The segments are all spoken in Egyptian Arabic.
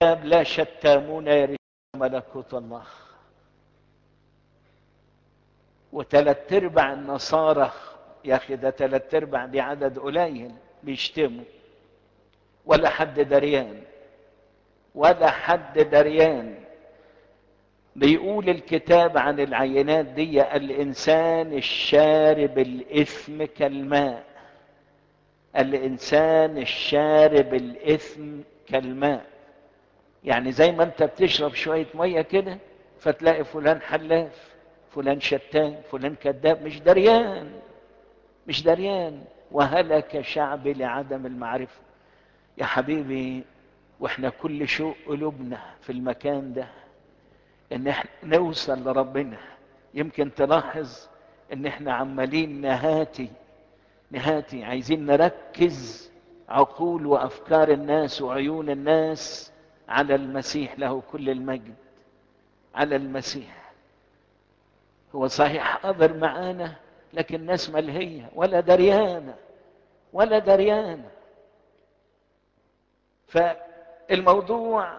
لا شتامون يرثون ملكوت الله وثلاث ارباع النصارى يا اخي ده ثلاث ارباع دي عدد قليل بيشتموا ولا حد دريان ولا حد دريان بيقول الكتاب عن العينات دي الانسان الشارب الاثم كالماء الانسان الشارب الاثم كالماء يعني زي ما انت بتشرب شويه ميه كده فتلاقي فلان حلاف فلان شتان فلان كذاب مش دريان مش دريان وهلك شعبي لعدم المعرفه يا حبيبي واحنا كل شوق قلوبنا في المكان ده ان احنا نوصل لربنا يمكن تلاحظ ان احنا عمالين نهاتي نهاتي عايزين نركز عقول وافكار الناس وعيون الناس على المسيح له كل المجد على المسيح هو صحيح حاضر معانا لكن الناس ملهية ولا دريانة ولا دريانة فالموضوع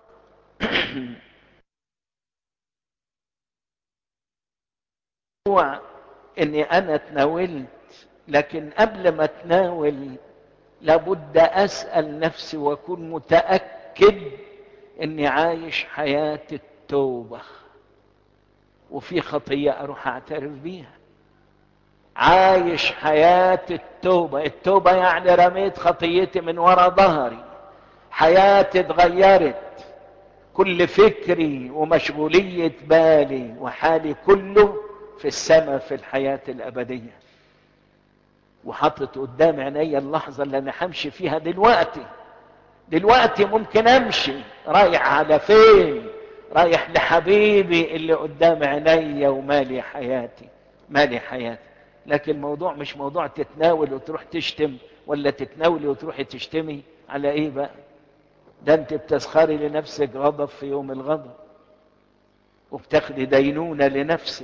هو اني انا تناولت لكن قبل ما اتناول لابد اسال نفسي واكون متاكد اني عايش حياه التوبه وفي خطيه اروح اعترف بيها عايش حياه التوبه التوبه يعني رميت خطيتي من ورا ظهري حياتي اتغيرت كل فكري ومشغوليه بالي وحالي كله في السماء في الحياه الابديه وحطت قدام عيني اللحظه اللي انا همشي فيها دلوقتي دلوقتي ممكن امشي رايح على فين رايح لحبيبي اللي قدام عيني ومالي حياتي مالي حياتي لكن الموضوع مش موضوع تتناول وتروح تشتم ولا تتناولي وتروحي تشتمي على ايه بقى ده انت بتسخري لنفسك غضب في يوم الغضب وبتاخدي دينونة لنفسك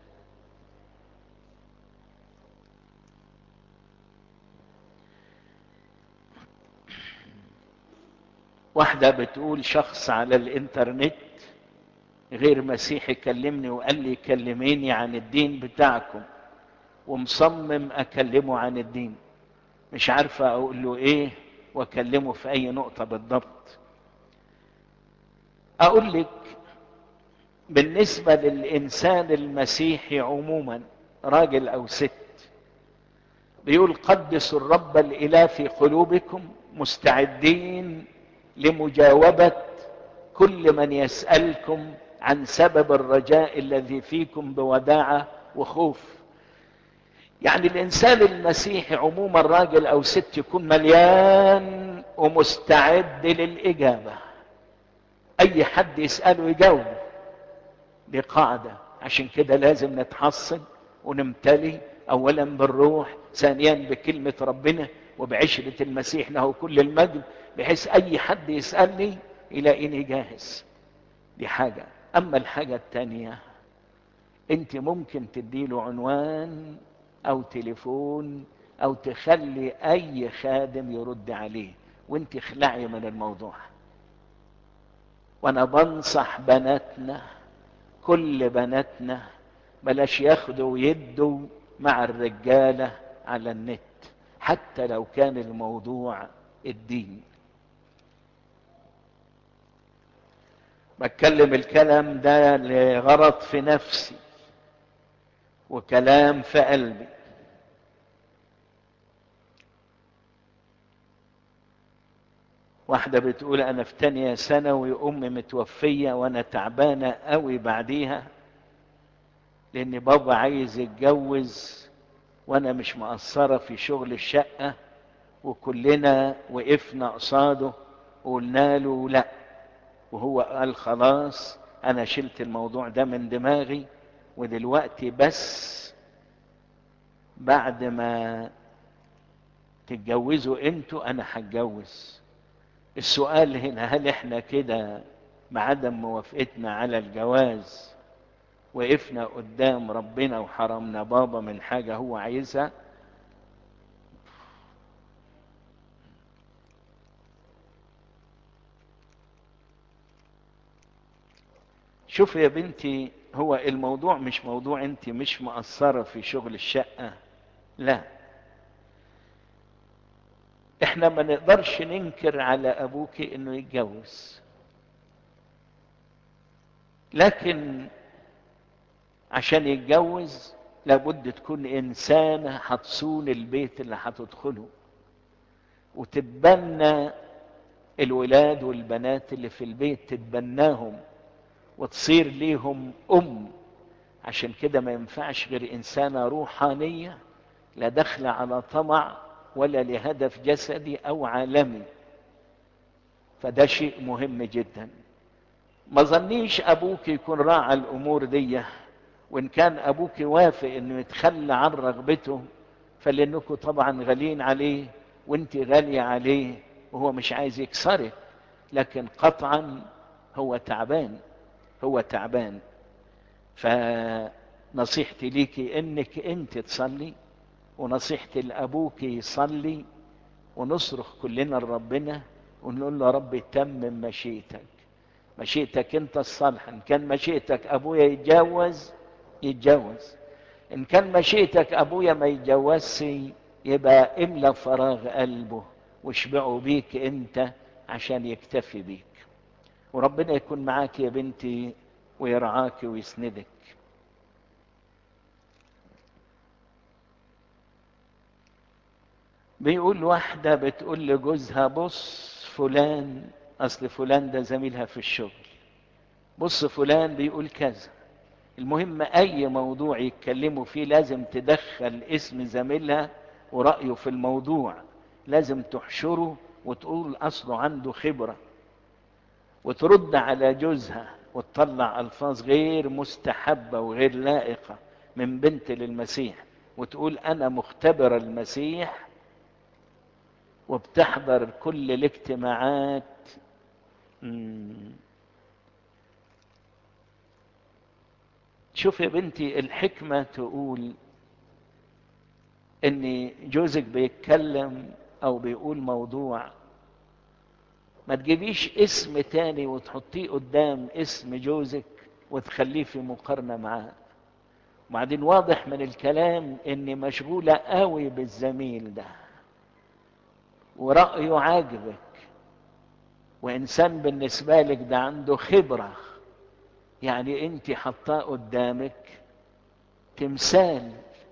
واحدة بتقول شخص على الانترنت غير مسيحي كلمني وقال لي كلميني عن الدين بتاعكم ومصمم اكلمه عن الدين مش عارفة اقول له ايه واكلمه في اي نقطة بالضبط اقول لك بالنسبة للانسان المسيحي عموما راجل او ست بيقول قدسوا الرب الاله في قلوبكم مستعدين لمجاوبة كل من يسألكم عن سبب الرجاء الذي فيكم بوداعة وخوف يعني الإنسان المسيحي عموما راجل أو ست يكون مليان ومستعد للإجابة أي حد يسأله يجاوبه دي قاعدة عشان كده لازم نتحصن ونمتلي أولا بالروح ثانيا بكلمة ربنا وبعشرة المسيح له كل المجد بحيث اي حد يسألني يلاقيني جاهز دي حاجة اما الحاجة التانية انت ممكن تديله عنوان او تليفون او تخلي اي خادم يرد عليه وانت اخلعي من الموضوع وانا بنصح بناتنا كل بناتنا بلاش ياخدوا ويدوا مع الرجالة على النت حتى لو كان الموضوع الدين بتكلم الكلام ده لغرض في نفسي وكلام في قلبي واحدة بتقول أنا في تانية ثانوي أمي متوفية وأنا تعبانة قوي بعديها لأن بابا عايز يتجوز وأنا مش مقصرة في شغل الشقة وكلنا وقفنا قصاده وقلنا له لا وهو قال خلاص انا شلت الموضوع ده من دماغي ودلوقتي بس بعد ما تتجوزوا انتوا انا هتجوز السؤال هنا هل احنا كده بعدم موافقتنا على الجواز وقفنا قدام ربنا وحرمنا بابا من حاجة هو عايزها شوف يا بنتي هو الموضوع مش موضوع انت مش مقصرة في شغل الشقة لا احنا ما نقدرش ننكر على ابوك انه يتجوز لكن عشان يتجوز لابد تكون انسانة هتصون البيت اللي هتدخله وتتبنى الولاد والبنات اللي في البيت تتبناهم وتصير ليهم ام عشان كده ما ينفعش غير انسانه روحانيه لا دخل على طمع ولا لهدف جسدي او عالمي فده شيء مهم جدا ما ظنيش ابوك يكون راعى الامور دي وان كان ابوك وافق انه يتخلى عن رغبته فلانكم طبعا غاليين عليه وانت غاليه عليه وهو مش عايز يكسرك لكن قطعا هو تعبان هو تعبان فنصيحتي ليكي انك انت تصلي ونصيحتي لابوك يصلي ونصرخ كلنا لربنا ونقول له رب تمم مشيئتك مشيئتك انت الصالحه ان كان مشيئتك ابويا يتجوز يتجوز ان كان مشيئتك ابويا ما يتجوزش يبقى املا فراغ قلبه واشبعه بيك انت عشان يكتفي بيك وربنا يكون معاك يا بنتي ويرعاك ويسندك بيقول واحدة بتقول لجوزها بص فلان أصل فلان ده زميلها في الشغل بص فلان بيقول كذا المهم أي موضوع يتكلموا فيه لازم تدخل اسم زميلها ورأيه في الموضوع لازم تحشره وتقول أصله عنده خبرة وترد على جوزها وتطلع ألفاظ غير مستحبة وغير لائقة من بنت للمسيح وتقول أنا مختبر المسيح وبتحضر كل الاجتماعات شوف يا بنتي الحكمة تقول ان جوزك بيتكلم او بيقول موضوع ما تجيبيش اسم تاني وتحطيه قدام اسم جوزك وتخليه في مقارنة معاه وبعدين واضح من الكلام اني مشغولة قوي بالزميل ده ورأيه عاجبك وإنسان بالنسبة لك ده عنده خبرة يعني أنت حطاه قدامك تمثال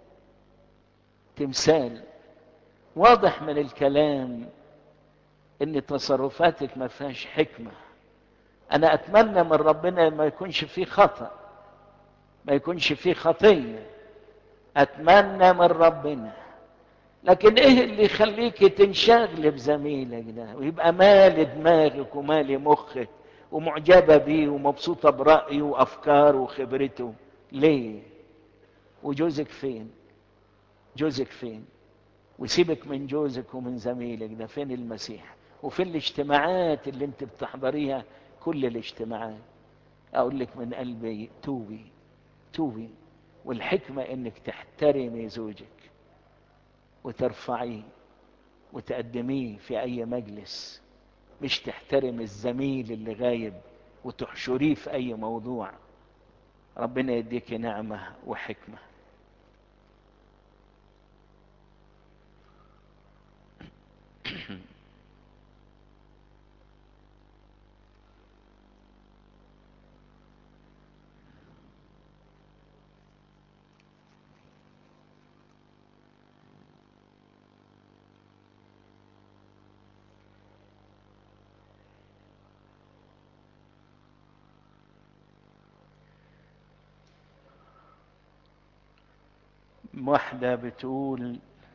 تمثال واضح من الكلام ان تصرفاتك ما فيهاش حكمة انا اتمنى من ربنا ما يكونش فيه خطأ ما يكونش فيه خطية اتمنى من ربنا لكن ايه اللي يخليك تنشغل بزميلك ده ويبقى مال دماغك ومال مخك ومعجبة بيه ومبسوطة برأيه وأفكاره وخبرته ليه وجوزك فين جوزك فين وسيبك من جوزك ومن زميلك ده فين المسيح وفين الاجتماعات اللي انت بتحضريها كل الاجتماعات اقول لك من قلبي توبي توبي والحكمة انك تحترمي زوجك وترفعيه وتقدميه في اي مجلس مش تحترم الزميل اللي غايب وتحشريه في اي موضوع ربنا يديك نعمة وحكمة واحدة بتقول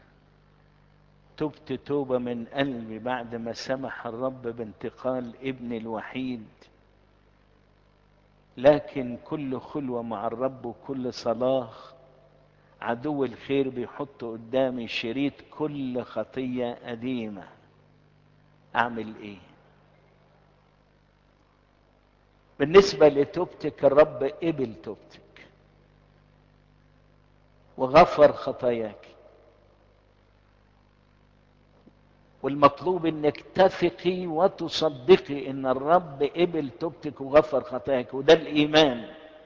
تبت توبة من قلبي بعد ما سمح الرب بانتقال ابني الوحيد لكن كل خلوة مع الرب وكل صلاة عدو الخير بيحط قدامي شريط كل خطية قديمة أعمل إيه؟ بالنسبة لتوبتك الرب قبل توبتك وغفر خطاياك والمطلوب انك تثقي وتصدقي ان الرب قبل توبتك وغفر خطاياك وده الايمان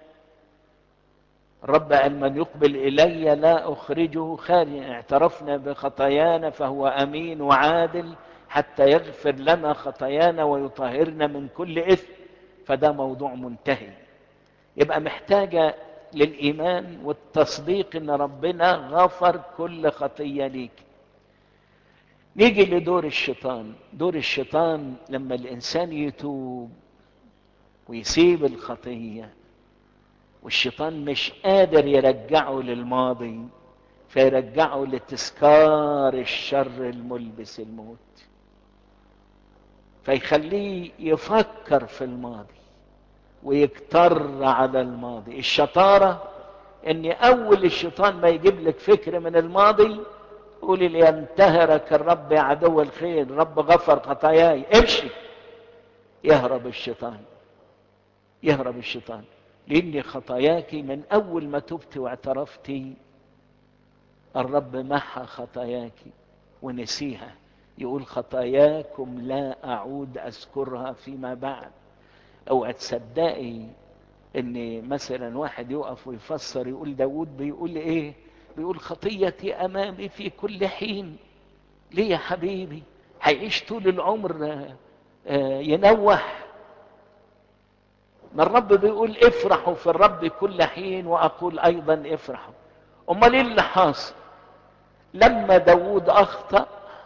الرب قال من يقبل الي لا اخرجه خارجا اعترفنا بخطايانا فهو امين وعادل حتى يغفر لنا خطايانا ويطهرنا من كل اثم فده موضوع منتهي يبقى محتاجه للايمان والتصديق ان ربنا غفر كل خطيه ليك نيجي لدور الشيطان دور الشيطان لما الانسان يتوب ويسيب الخطيه والشيطان مش قادر يرجعه للماضي فيرجعه لتذكار الشر الملبس الموت فيخليه يفكر في الماضي ويكتر على الماضي الشطارة ان اول الشيطان ما يجيب لك فكر من الماضي قولي لينتهرك الرب يا عدو الخير رب غفر خطاياي امشي يهرب الشيطان يهرب الشيطان لان خطاياك من اول ما تبت واعترفتي الرب محى خطاياك ونسيها يقول خطاياكم لا اعود اذكرها فيما بعد اوعى تصدقي ان مثلا واحد يقف ويفسر يقول داود بيقول ايه بيقول خطيتي امامي في كل حين ليه يا حبيبي هيعيش طول العمر ينوح ما الرب بيقول افرحوا في الرب كل حين واقول ايضا افرحوا امال ايه اللي حاصل لما داود اخطأ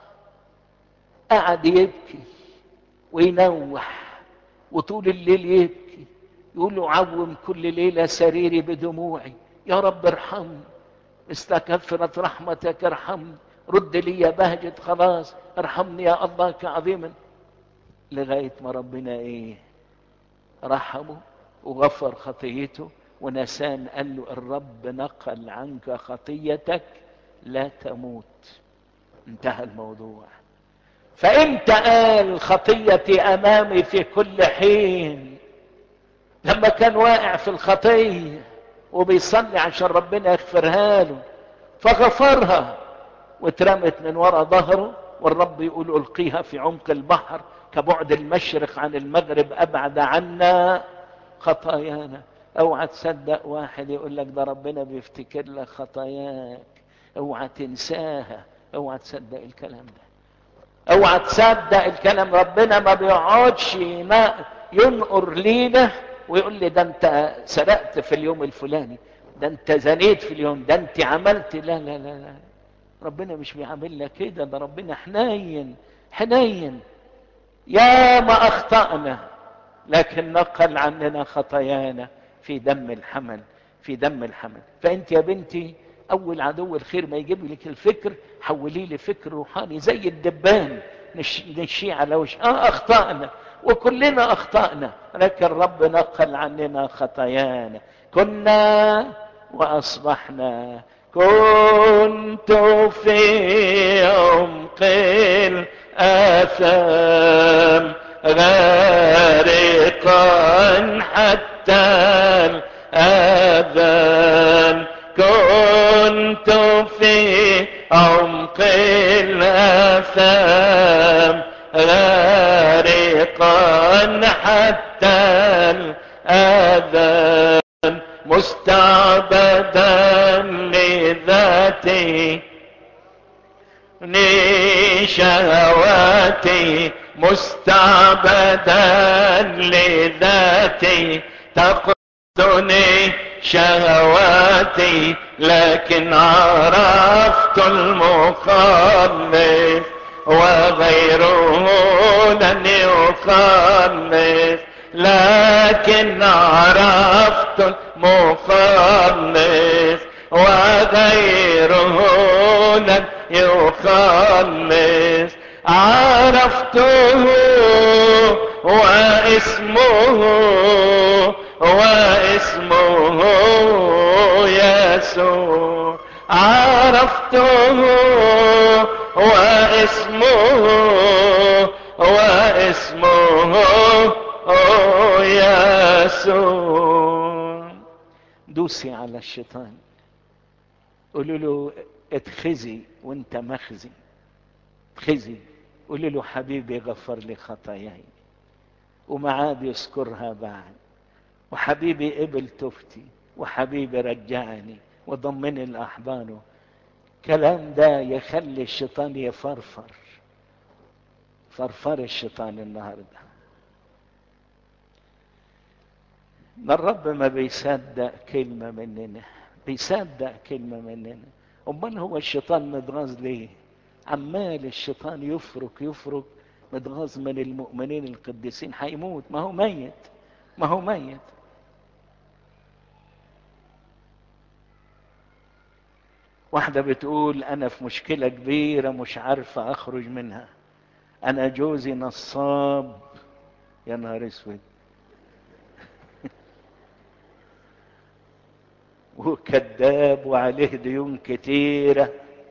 قعد يبكي وينوح وطول الليل يبكي يقول له عوم كل ليلة سريري بدموعي يا رب ارحمني استكثرت رحمتك ارحمني رد لي يا بهجة خلاص ارحمني يا الله كعظيما لغاية ما ربنا ايه رحمه وغفر خطيته ونسان قال له الرب نقل عنك خطيتك لا تموت انتهى الموضوع فامتى قال خطيتي امامي في كل حين لما كان واقع في الخطيه وبيصلي عشان ربنا يغفرها له فغفرها واترمت من وراء ظهره والرب يقول القيها في عمق البحر كبعد المشرق عن المغرب ابعد عنا خطايانا اوعى تصدق واحد يقول لك ده ربنا بيفتكر لك خطاياك اوعى تنساها اوعى تصدق الكلام ده اوعى تصدق الكلام ربنا ما بيقعدش ما ينقر لينا ويقول لي ده انت سرقت في اليوم الفلاني ده انت زنيت في اليوم ده انت عملت لا لا لا لا ربنا مش بيعاملنا كده ده ربنا حنين حنين يا ما اخطأنا لكن نقل عننا خطايانا في دم الحمل في دم الحمل فانت يا بنتي اول عدو الخير ما يجيب لك الفكر حوليه لفكر روحاني زي الدبان نشيه على وش اه اخطأنا وكلنا اخطأنا لكن رب نقل عننا خطايانا كنا واصبحنا كنت في عمق الاثام غارقا حتى الاذان كنت في عمق الاثام غارقا حتى الاذان مستعبدا لذاتي لشهواتي مستعبدا لذاتي تقتني شهواتي لكن عرفت المخلص وغيره لن يخلص لكن عرفت المخلص وغيره لن يخلص عرفته واسمه واسمه يسوع عرفته واسمه واسمه يسوع دوسي على الشيطان قولوا له اتخزي وانت مخزي اتخزي قولي له حبيبي غفر لي خطاياي وما عاد يذكرها بعد وحبيبي قبل توبتي وحبيبي رجعني وضمني لأحضانه الكلام ده يخلي الشيطان يفرفر فرفر الشيطان النهارده ده الرب ما بيصدق كلمة مننا بيصدق كلمة مننا أمال هو الشيطان متغاظ ليه عمال الشيطان يفرك يفرك متغاظ من المؤمنين القديسين هيموت ما هو ميت ما هو ميت واحدة بتقول أنا في مشكلة كبيرة مش عارفة أخرج منها أنا جوزي نصاب يا نهار أسود وكذاب وعليه ديون كتيرة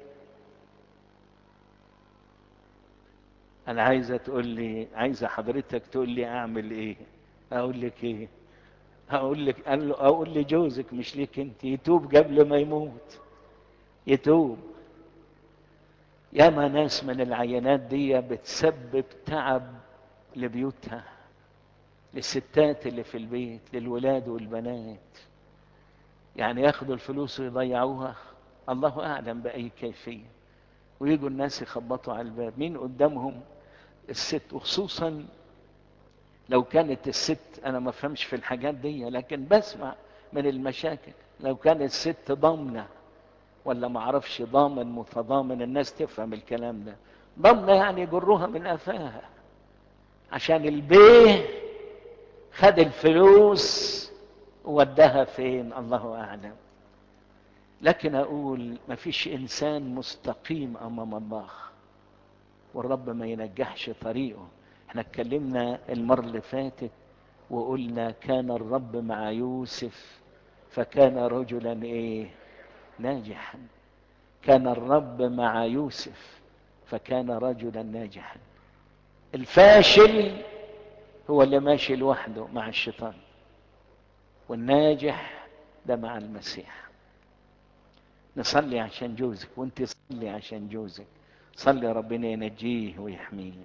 أنا عايزة تقول لي عايزة حضرتك تقول لي أعمل إيه؟ أقول لك إيه؟ أقول لك قال له أقول لي جوزك مش ليك أنت يتوب قبل ما يموت يتوب ياما ناس من العينات دي بتسبب تعب لبيوتها للستات اللي في البيت للولاد والبنات يعني ياخدوا الفلوس ويضيعوها الله اعلم باي كيفيه ويجوا الناس يخبطوا على الباب مين قدامهم الست وخصوصا لو كانت الست انا ما فهمش في الحاجات دي لكن بسمع من المشاكل لو كانت الست ضامنه ولا ما اعرفش ضامن متضامن الناس تفهم الكلام ده ضامنه يعني يجروها من قفاها عشان البيه خد الفلوس ودها فين الله اعلم لكن اقول ما فيش انسان مستقيم امام الله والرب ما ينجحش طريقه احنا اتكلمنا المرة اللي فاتت وقلنا كان الرب مع يوسف فكان رجلا ايه ناجحا كان الرب مع يوسف فكان رجلا ناجحا الفاشل هو اللي ماشي لوحده مع الشيطان والناجح ده مع المسيح نصلي عشان جوزك وانت صلي عشان جوزك صلي ربنا ينجيه ويحميه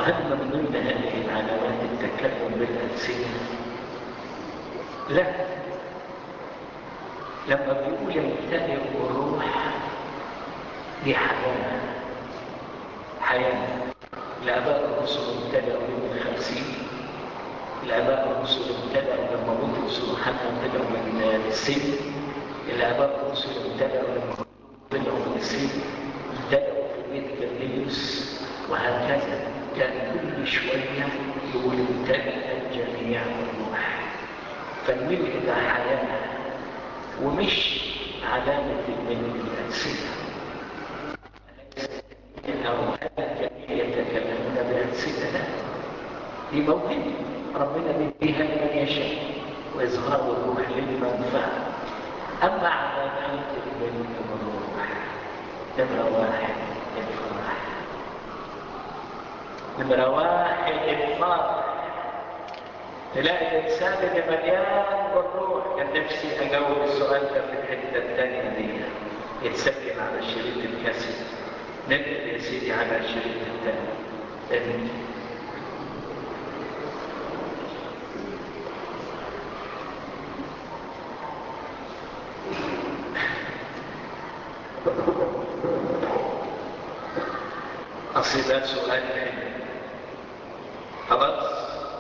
وهل من ضمن هذه العلامات التكلم بالألسنة؟ لا لما بيقول يمتلئ الروح دي حياة حياة الآباء الرسل امتلأوا يوم الخمسين الآباء الرسل امتلأوا لما بطرس ويوحنا طلعوا من السجن الآباء الرسل امتلأوا لما طلعوا من السجن امتلأوا في بيت كرنيليوس وهكذا كان كل شوية يقول امتلأ الجميع بالروح فالملء ده حياة ومش علامة الملء الألسنة أو الجميع يتكلمون بألسنة دي موهبة ربنا بيديها لمن يشاء وإظهار الروح لمن فعل أما علامات الملء بالروح نمرة واحد الفرح نمرة واحد الفرح تلاقي الإنسان اللي مليان بالروح كان نفسي أجاوب السؤال ده في الحتة الثانية دي يتسجل على شريط الكاسيت ننقل يا سيدي على الشريط الثاني أصل ده سؤال خلاص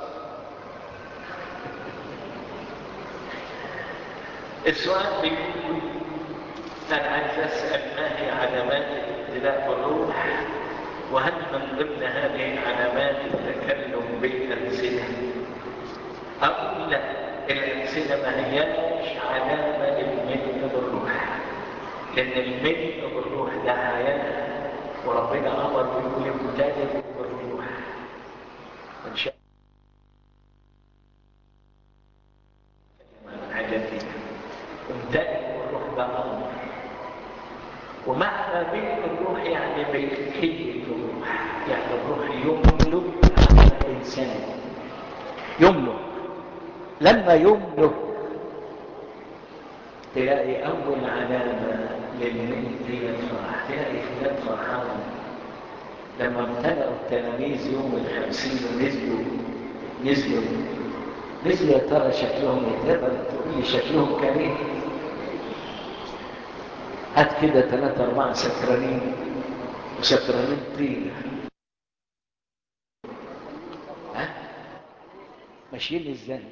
السؤال بيقول أنا عايز أسأل ما هي علامات الابتلاء بالروح وهل من ضمن هذه العلامات التكلم بالألسنة أقول لا الألسنة ما هياش علامة الملء بالروح لأن الملء بالروح ده حياة وربنا أمر بيقول امتلئ بالروح إن شاء عجبتي امتلئ بالروح ده أمر ومعنى ملء الروح يعني ملكية الروح يعني الروح يملك على الإنسان يملك لما يملك تلاقي أول علامة للملك هي الفرح تلاقي فلان فرحان لما امتلأوا التلاميذ يوم الخمسين ونزلوا نزلوا نزلوا يا ترى شكلهم ايه تقدر تقول لي شكلهم كان ايه؟ هات كده ثلاثة أربعة سكرانين وسكرانين طين ها؟ ماشيين ازاي؟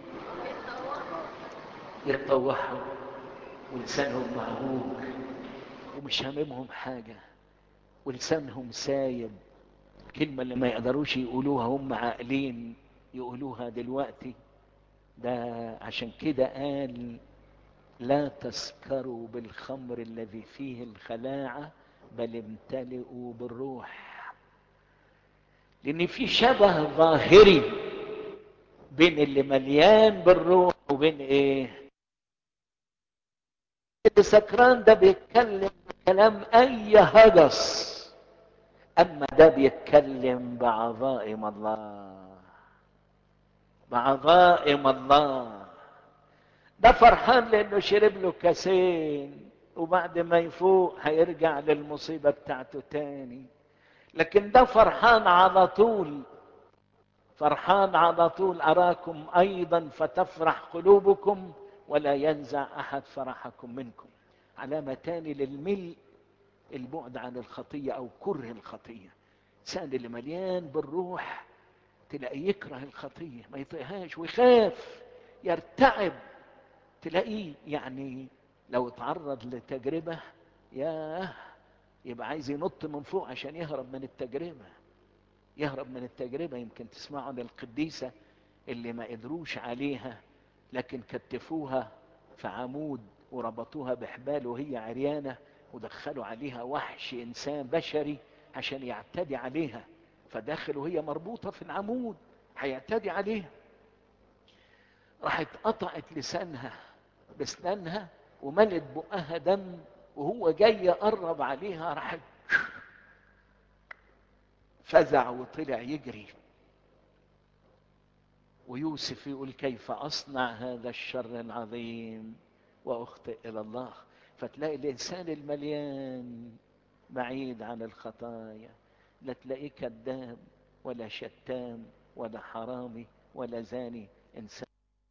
يتطوحوا ولسانهم معوج ومش هاممهم حاجة ولسانهم سايب الكلمة اللي ما يقدروش يقولوها هم عاقلين يقولوها دلوقتي ده عشان كده قال لا تسكروا بالخمر الذي فيه الخلاعة بل امتلئوا بالروح لان في شبه ظاهري بين اللي مليان بالروح وبين ايه السكران ده بيتكلم بكلام اي هجس اما ده بيتكلم بعظائم الله بعظائم الله ده فرحان لانه شرب له كاسين وبعد ما يفوق هيرجع للمصيبة بتاعته تاني لكن ده فرحان على طول فرحان على طول أراكم أيضا فتفرح قلوبكم ولا ينزع أحد فرحكم منكم علامة تاني للملء البعد عن الخطية أو كره الخطية الإنسان اللي مليان بالروح تلاقيه يكره الخطية ما يطيقهاش ويخاف يرتعب تلاقيه يعني لو اتعرض لتجربة ياه يبقى عايز ينط من فوق عشان يهرب من التجربة يهرب من التجربة يمكن تسمعوا عن القديسة اللي ما قدروش عليها لكن كتفوها في عمود وربطوها بحبال وهي عريانة ودخلوا عليها وحش إنسان بشري عشان يعتدي عليها فداخل وهي مربوطة في العمود هيعتدي عليها راحت قطعت لسانها بسنانها وملت بقها دم وهو جاي يقرب عليها راحت فزع وطلع يجري ويوسف يقول كيف اصنع هذا الشر العظيم واخطئ الى الله فتلاقي الانسان المليان بعيد عن الخطايا لا تلاقيه كذاب ولا شتام ولا حرامي ولا زاني إنسان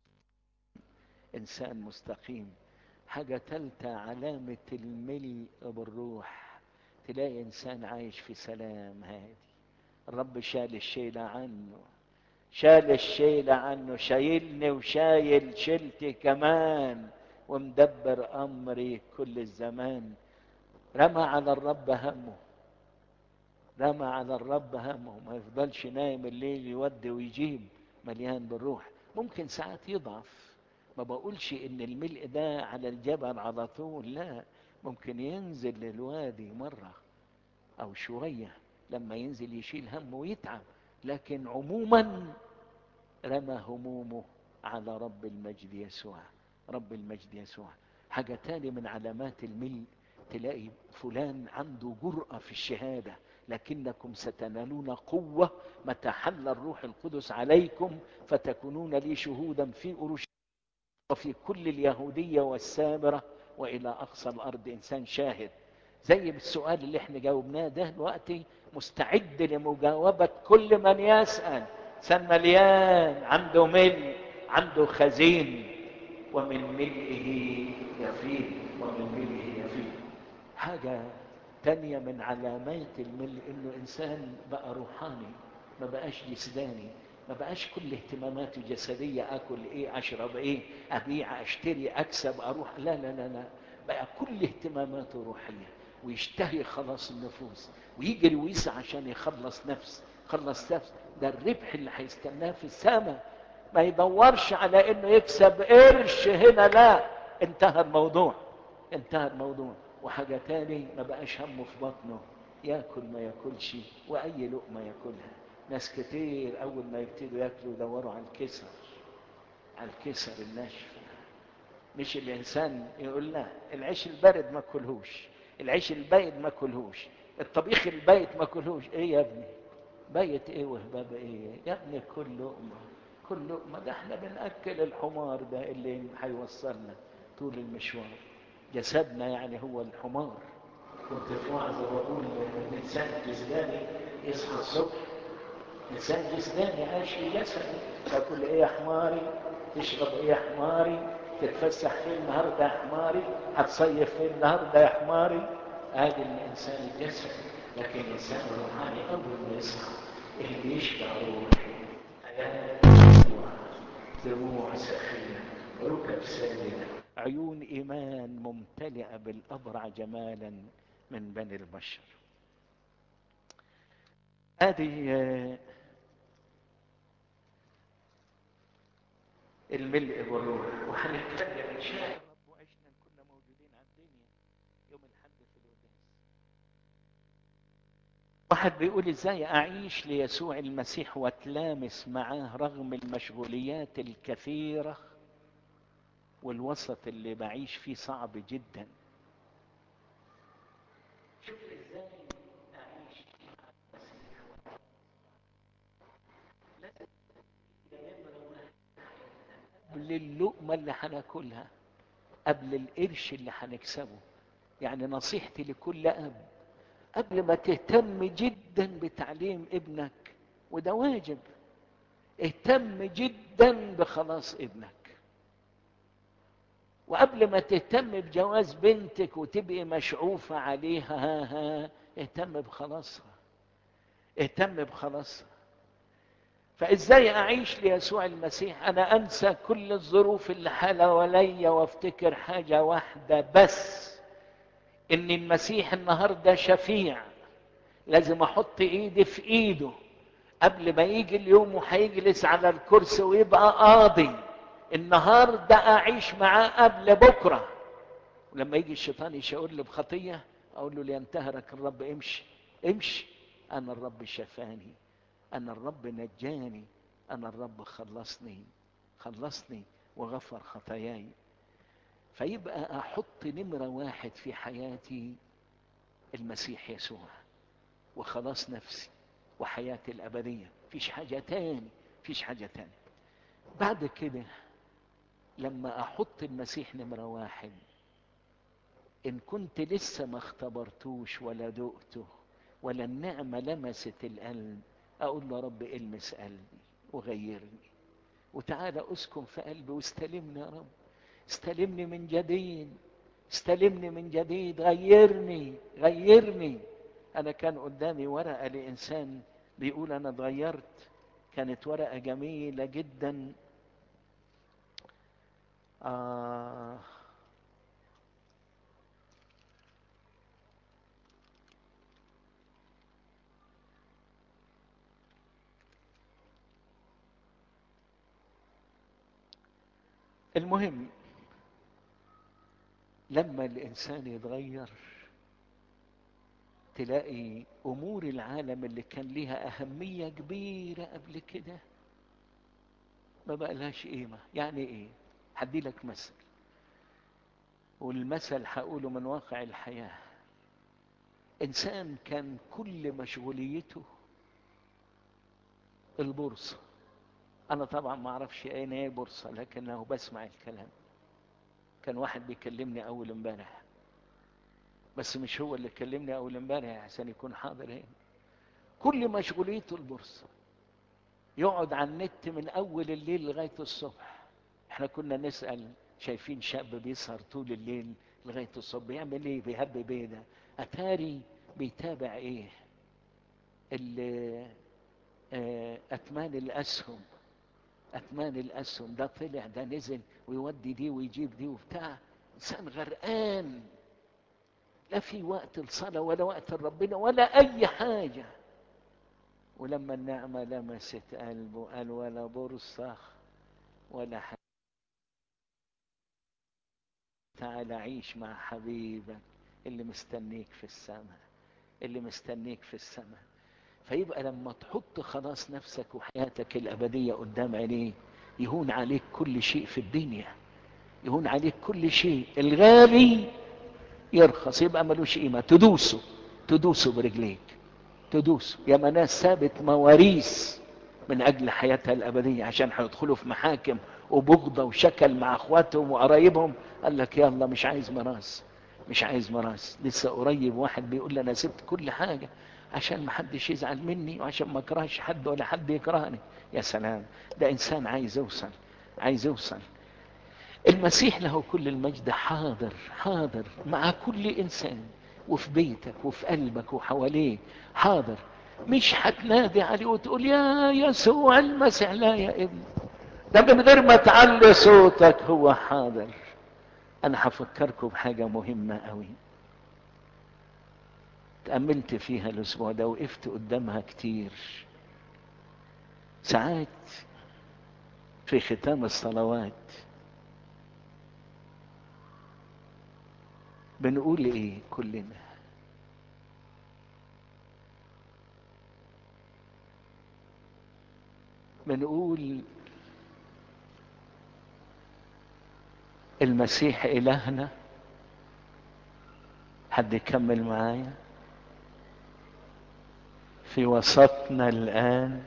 إنسان مستقيم حاجة تالتة علامة الملء بالروح تلاقي إنسان عايش في سلام هادي الرب شال الشيلة عنه شال الشيلة عنه شايلني وشايل شيلتي كمان ومدبر أمري كل الزمان رمى على الرب همه رمى على الرب همه ما يفضلش نايم الليل يودي ويجيب مليان بالروح ممكن ساعات يضعف ما بقولش ان الملء ده على الجبل على طول لا ممكن ينزل للوادي مرة او شوية لما ينزل يشيل همه ويتعب لكن عموما رمى همومه على رب المجد يسوع رب المجد يسوع حاجة تاني من علامات الملء تلاقي فلان عنده جرأة في الشهادة لكنكم ستنالون قوة متى حل الروح القدس عليكم فتكونون لي شهودا في أورشليم وفي كل اليهودية والسامرة وإلى أقصى الأرض إنسان شاهد زي السؤال اللي احنا جاوبناه ده دلوقتي مستعد لمجاوبة كل من يسأل إنسان مليان عنده ملء عنده خزين ومن ملئه يفيض ومن ملئه يفيض حاجة تانية من علامات الملء انه انسان بقى روحاني ما بقاش جسداني ما بقاش كل اهتماماته جسدية اكل ايه اشرب ايه ابيع اشتري اكسب اروح لا لا لا لا بقى كل اهتماماته روحية ويشتهي خلاص النفوس ويجري ويسعى عشان يخلص نفس خلص نفس ده الربح اللي هيستناه في السماء ما يدورش على انه يكسب قرش هنا لا انتهى الموضوع انتهى الموضوع وحاجة تاني ما بقاش همه في بطنه ياكل ما ياكلش واي لقمة ياكلها ناس كتير اول ما يبتدوا ياكلوا يدوروا على الكسر على الكسر الناشفة مش الانسان يقول لا العيش البارد ما كلهوش العيش البايت ما كلهوش الطبيخ البايت ما كلهوش ايه يا ابني بايت ايه وهباب ايه يا ابني كل لقمه كل لقمه ده احنا بناكل الحمار ده اللي هيوصلنا طول المشوار جسدنا يعني هو الحمار كنت في وعظه بقول الانسان جسداني يصحى الصبح انسان جسداني عايش في جسد تاكل ايه يا حماري تشرب ايه يا حماري تتفسح فين النهارده يا حماري هتصيف فين النهارده يا حماري ادي الانسان الجسد لكن الانسان الروحاني اول ما يصحى اللي يشبع روحي حياه دموع سخيه ركب سالمه عيون ايمان ممتلئه بالابرع جمالا من بني البشر هذه الملء بالروح وهنتكلم ان شاء الله وعشنا كنا موجودين على الدنيا يوم الحد في القداس واحد بيقول ازاي اعيش ليسوع المسيح واتلامس معاه رغم المشغوليات الكثيره والوسط اللي بعيش فيه صعب جدا شوف ازاي اعيش قبل اللقمة اللي هناكلها قبل القرش اللي هنكسبه يعني نصيحتي لكل أب قبل ما تهتم جدا بتعليم ابنك وده واجب اهتم جدا بخلاص ابنك وقبل ما تهتم بجواز بنتك وتبقي مشعوفة عليها ها ها اهتم بخلاصها اهتم بخلاصها فازاي اعيش ليسوع المسيح انا انسى كل الظروف اللي حواليا وافتكر حاجه واحده بس ان المسيح النهارده شفيع لازم احط ايدي في ايده قبل ما يجي اليوم وهيجلس على الكرسي ويبقى قاضي النهارده اعيش معاه قبل بكره ولما يجي الشيطان يشاور لي بخطيه اقول له لينتهرك الرب امشي امشي انا الرب شفاني أنا الرب نجاني أنا الرب خلصني خلصني وغفر خطاياي فيبقى أحط نمرة واحد في حياتي المسيح يسوع وخلاص نفسي وحياتي الأبدية فيش حاجة تاني فيش حاجة تاني بعد كده لما أحط المسيح نمرة واحد إن كنت لسه ما اختبرتوش ولا دقته ولا النعمة لمست القلب اقول له يا رب المس قلبي وغيرني وتعالى اسكن في قلبي واستلمني يا رب استلمني من جديد استلمني من جديد غيرني غيرني انا كان قدامي ورقه لانسان بيقول انا اتغيرت كانت ورقه جميله جدا آه المهم لما الانسان يتغير تلاقي امور العالم اللي كان ليها اهميه كبيره قبل كده ما بقى لهاش قيمه يعني ايه هدي لك مثل والمثل هقوله من واقع الحياه انسان كان كل مشغوليته البورصه انا طبعا ما اعرفش اين ايه بورصه لكنه بسمع الكلام كان واحد بيكلمني اول امبارح بس مش هو اللي كلمني اول امبارح عشان يكون حاضر هنا كل مشغوليته البورصه يقعد على النت من اول الليل لغايه الصبح احنا كنا نسال شايفين شاب بيسهر طول الليل لغايه الصبح بيعمل ايه بيهبب ايه ده اتاري بيتابع ايه اللي اتمان الاسهم اتمان الاسهم ده طلع ده نزل ويودي دي ويجيب دي وبتاع انسان غرقان لا في وقت الصلاة ولا وقت ربنا ولا أي حاجة ولما النعمة لمست قلبه قال ولا بورصة ولا حاجة تعال عيش مع حبيبك اللي مستنيك في السماء اللي مستنيك في السماء فيبقى لما تحط خلاص نفسك وحياتك الأبدية قدام عينيه يهون عليك كل شيء في الدنيا يهون عليك كل شيء الغالي يرخص يبقى ملوش قيمة تدوسه تدوسه برجليك تدوسه يا ناس سابت مواريث من أجل حياتها الأبدية عشان هيدخلوا في محاكم وبغضة وشكل مع أخواتهم وقرايبهم قال لك يلا مش عايز مراس مش عايز مراس لسه قريب واحد بيقول لي أنا سبت كل حاجة عشان ما حدش يزعل مني وعشان ما اكرهش حد ولا حد يكرهني يا سلام ده انسان عايز يوصل عايز يوصل المسيح له كل المجد حاضر حاضر مع كل انسان وفي بيتك وفي قلبك وحواليه حاضر مش هتنادي عليه وتقول يا يسوع المسيح لا يا ابني ده من غير ما تعلي صوتك هو حاضر انا هفكركم بحاجه مهمه قوي تأملت فيها الأسبوع ده وقفت قدامها كتير ساعات في ختام الصلوات بنقول ايه كلنا بنقول المسيح إلهنا حد يكمل معايا في وسطنا الآن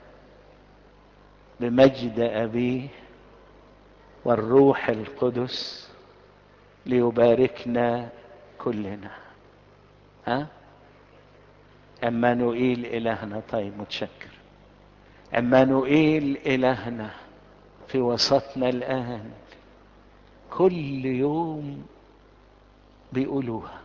بمجد أبيه والروح القدس ليباركنا كلنا ها عمانوئيل إلهنا طيب متشكر عمانوئيل إلهنا في وسطنا الآن كل يوم بيقولوها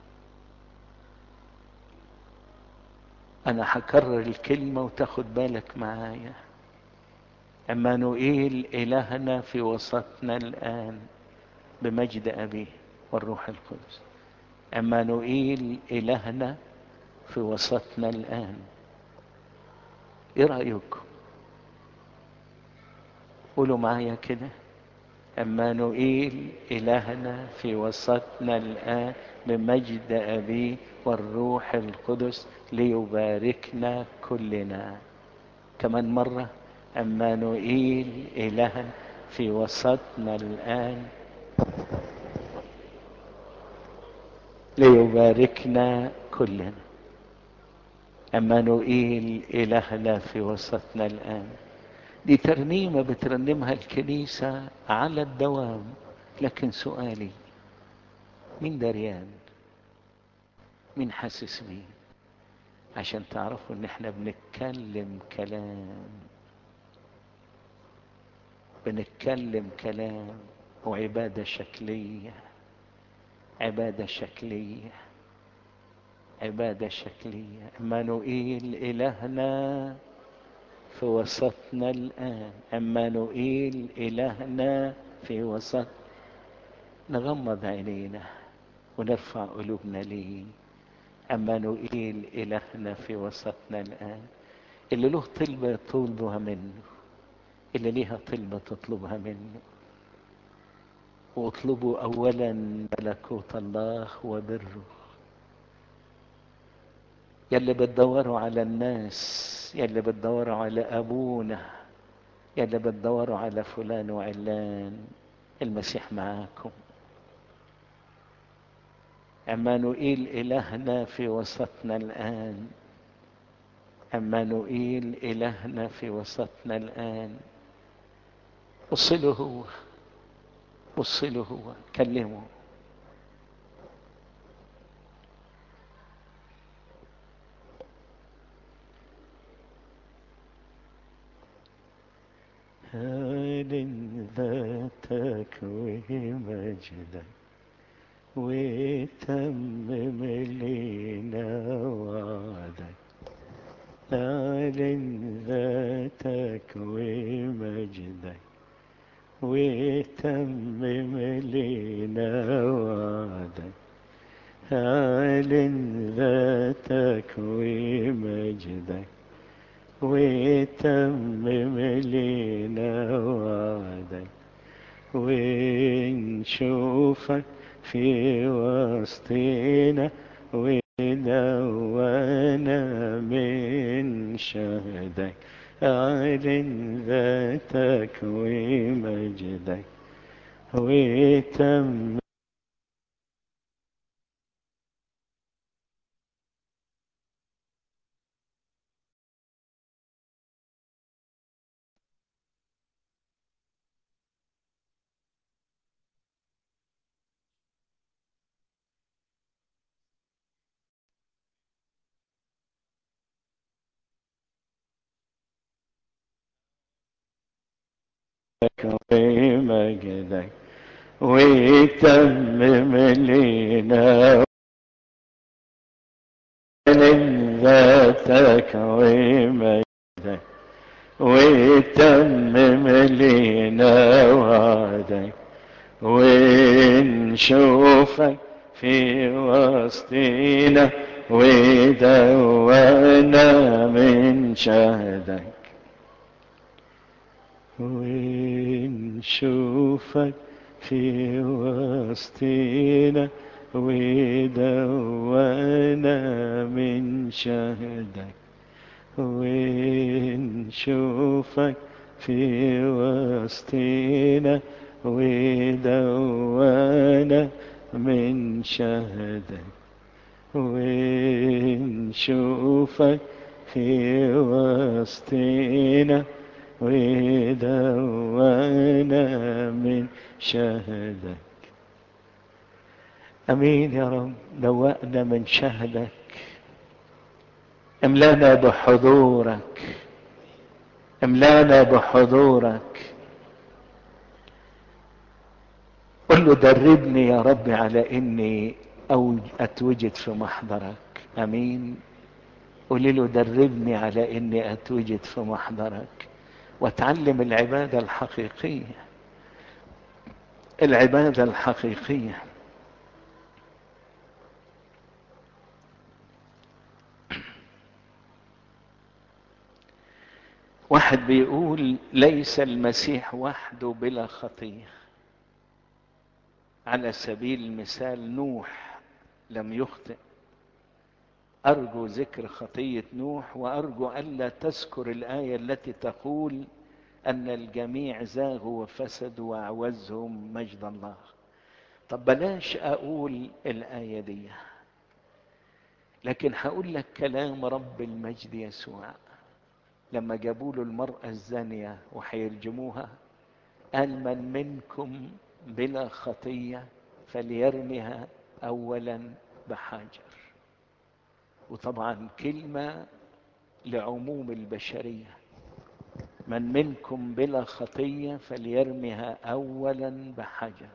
أنا هكرر الكلمة وتاخد بالك معايا عمانوئيل إلهنا في وسطنا الآن بمجد أبيه والروح القدس عمانوئيل إلهنا في وسطنا الآن إيه رأيكم قولوا معايا كده عمانوئيل إلهنا في وسطنا الآن بمجد أبيه والروح القدس ليباركنا كلنا كمان مرة عمانوئيل إلهنا في وسطنا الآن ليباركنا كلنا عمانوئيل إلهنا في وسطنا الآن دي ترنيمة بترنمها الكنيسة على الدوام لكن سؤالي مين دريان مين حاسس بيه عشان تعرفوا ان احنا بنتكلم كلام بنتكلم كلام وعبادة شكلية عبادة شكلية عبادة شكلية مانوئيل إلهنا في وسطنا الآن عمانوئيل إلهنا في وسط نغمض عينينا ونرفع قلوبنا ليه عمانوئيل إلهنا في وسطنا الآن اللي له طلبة يطلبها منه اللي ليها طلبة تطلبها منه واطلبوا أولا ملكوت الله وبره يلي بتدوروا على الناس يلي بتدوروا على أبونا يلي بتدوروا على فلان وعلان المسيح معاكم عمانوئيل إلهنا في وسطنا الآن عمانوئيل إلهنا في وسطنا الآن وصله هو وصله هو كلمه هال ذاتك ومجدك وتمم لينا وعدك أعلن ذاتك ومجدك وتمم لينا وعدك أعلن ذاتك ومجدك وتمم لينا وعدك ونشوفك في وسطنا ودوانا من شهدك أعلن ذاتك ومجدك وتم ومجدك وتمم لنا من ذاتك ومجدك وتمم لنا وعدك ونشوفك في وسطنا ودوانا من شهدك ونشوفك في وسطنا ودوانا من شهدك ونشوفك في وسطنا ودوانا من شهدك ونشوفك في وسطنا ودوانا من شهدك امين يا رب دوأنا من شهدك املانا بحضورك املانا بحضورك قل له دربني يا رب على اني او اتوجد في محضرك امين قولي له دربني على اني اتوجد في محضرك واتعلم العبادة الحقيقية العبادة الحقيقية واحد بيقول ليس المسيح وحده بلا خطية على سبيل المثال نوح لم يخطئ أرجو ذكر خطية نوح وأرجو ألا تذكر الآية التي تقول أن الجميع زاغوا وفسدوا وأعوزهم مجد الله طب بلاش أقول الآية دي لكن هقول لك كلام رب المجد يسوع لما جابوا له المرأة الزانية وهيرجموها قال من منكم بلا خطية فليرمها أولا بحجر وطبعا كلمة لعموم البشرية من منكم بلا خطية فليرمها أولا بحجر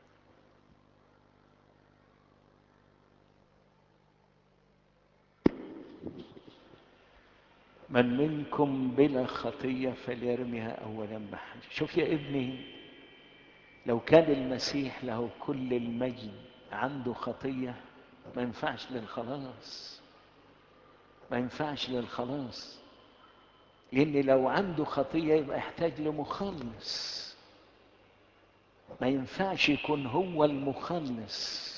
من منكم بلا خطية فليرمها أولا بحجر شوف يا ابني لو كان المسيح له كل المجد عنده خطية ما ينفعش للخلاص ما ينفعش للخلاص لأن لو عنده خطية يبقى يحتاج لمخلص ما ينفعش يكون هو المخلص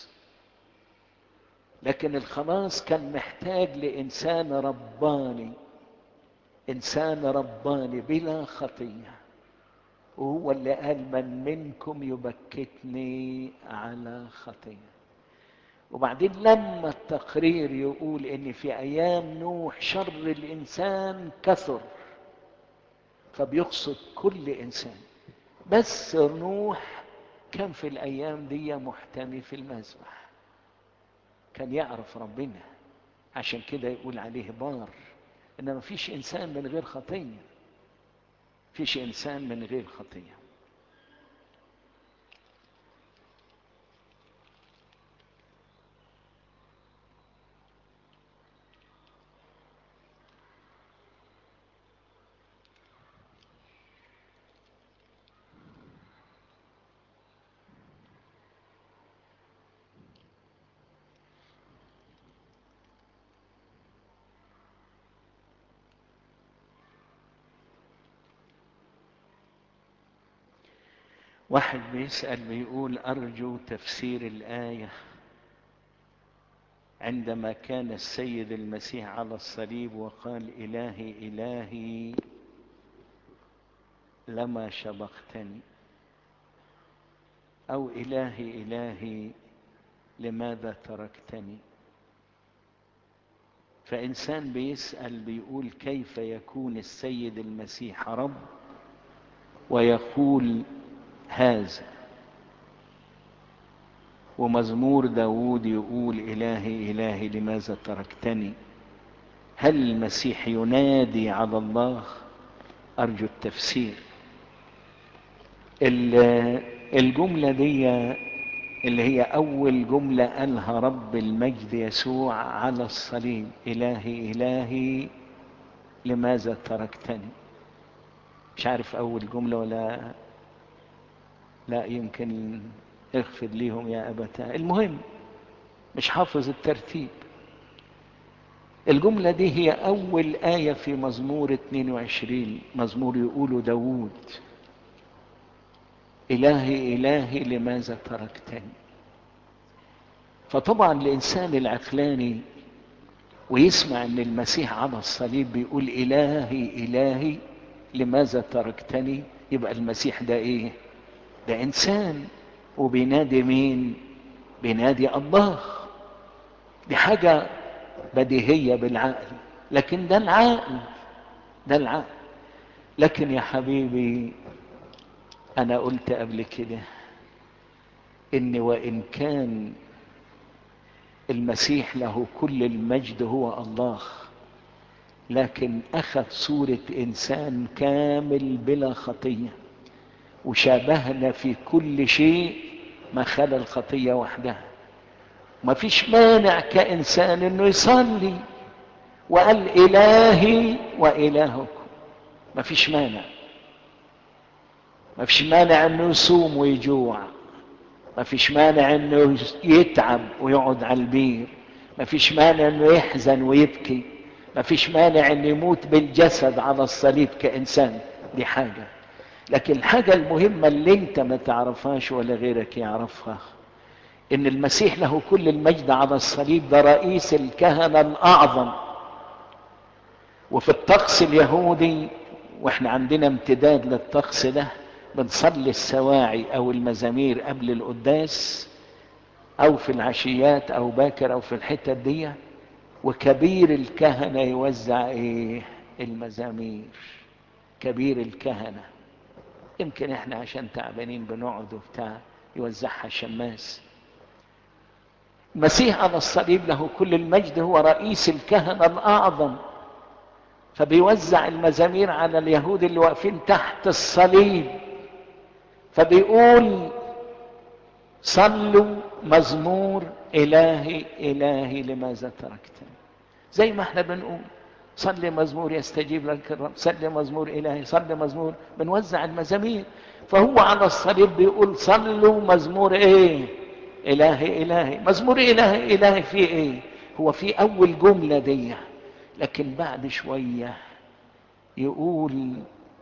لكن الخلاص كان محتاج لإنسان رباني إنسان رباني بلا خطية وهو اللي قال من منكم يبكتني على خطيه وبعدين لما التقرير يقول ان في ايام نوح شر الانسان كثر فبيقصد كل انسان بس نوح كان في الايام دي محتمي في المذبح كان يعرف ربنا عشان كده يقول عليه بار ان ما فيش انسان من غير خطيه فيش انسان من غير خطيه واحد بيسأل بيقول أرجو تفسير الآية عندما كان السيد المسيح على الصليب وقال إلهي إلهي لما شبقتني أو إلهي إلهي لماذا تركتني فإنسان بيسأل بيقول كيف يكون السيد المسيح رب ويقول هذا ومزمور داود يقول إلهي إلهي لماذا تركتني هل المسيح ينادي على الله أرجو التفسير الجملة دي اللي هي أول جملة قالها رب المجد يسوع على الصليب إلهي إلهي لماذا تركتني مش عارف أول جملة ولا لا يمكن اغفر ليهم يا أبتاه المهم مش حافظ الترتيب الجملة دي هي أول آية في مزمور 22 مزمور يقوله داوود إلهي إلهي لماذا تركتني فطبعا الإنسان العقلاني ويسمع أن المسيح على الصليب بيقول إلهي إلهي لماذا تركتني يبقى المسيح ده إيه ده إنسان وبينادي مين بينادي الله دي حاجة بديهية بالعقل لكن ده العقل ده العقل لكن يا حبيبي أنا قلت قبل كده إن وإن كان المسيح له كل المجد هو الله لكن أخذ صورة إنسان كامل بلا خطية وشابهنا في كل شيء ما خلا الخطية وحدها ما فيش مانع كإنسان إنه يصلي وقال إلهي وإلهكم ما فيش مانع ما فيش مانع إنه يصوم ويجوع ما فيش مانع إنه يتعب ويقعد على البير ما فيش مانع إنه يحزن ويبكي ما فيش مانع إنه يموت بالجسد على الصليب كإنسان دي حاجة لكن الحاجة المهمة اللي انت ما تعرفهاش ولا غيرك يعرفها ان المسيح له كل المجد على الصليب ده رئيس الكهنة الاعظم وفي الطقس اليهودي واحنا عندنا امتداد للطقس ده بنصلي السواعي او المزامير قبل القداس او في العشيات او باكر او في الحتة دي وكبير الكهنة يوزع ايه المزامير كبير الكهنة يمكن احنا عشان تعبانين بنقعد وبتاع يوزعها شماس المسيح على الصليب له كل المجد هو رئيس الكهنة الأعظم فبيوزع المزامير على اليهود اللي واقفين تحت الصليب فبيقول صلوا مزمور إلهي إلهي لماذا تركتني زي ما احنا بنقول صلي مزمور يستجيب لك الرب صلي مزمور إلهي صلي مزمور بنوزع المزامير فهو على الصليب بيقول صلوا مزمور ايه إلهي إلهي مزمور إلهي إلهي في ايه هو في أول جملة دي لكن بعد شوية يقول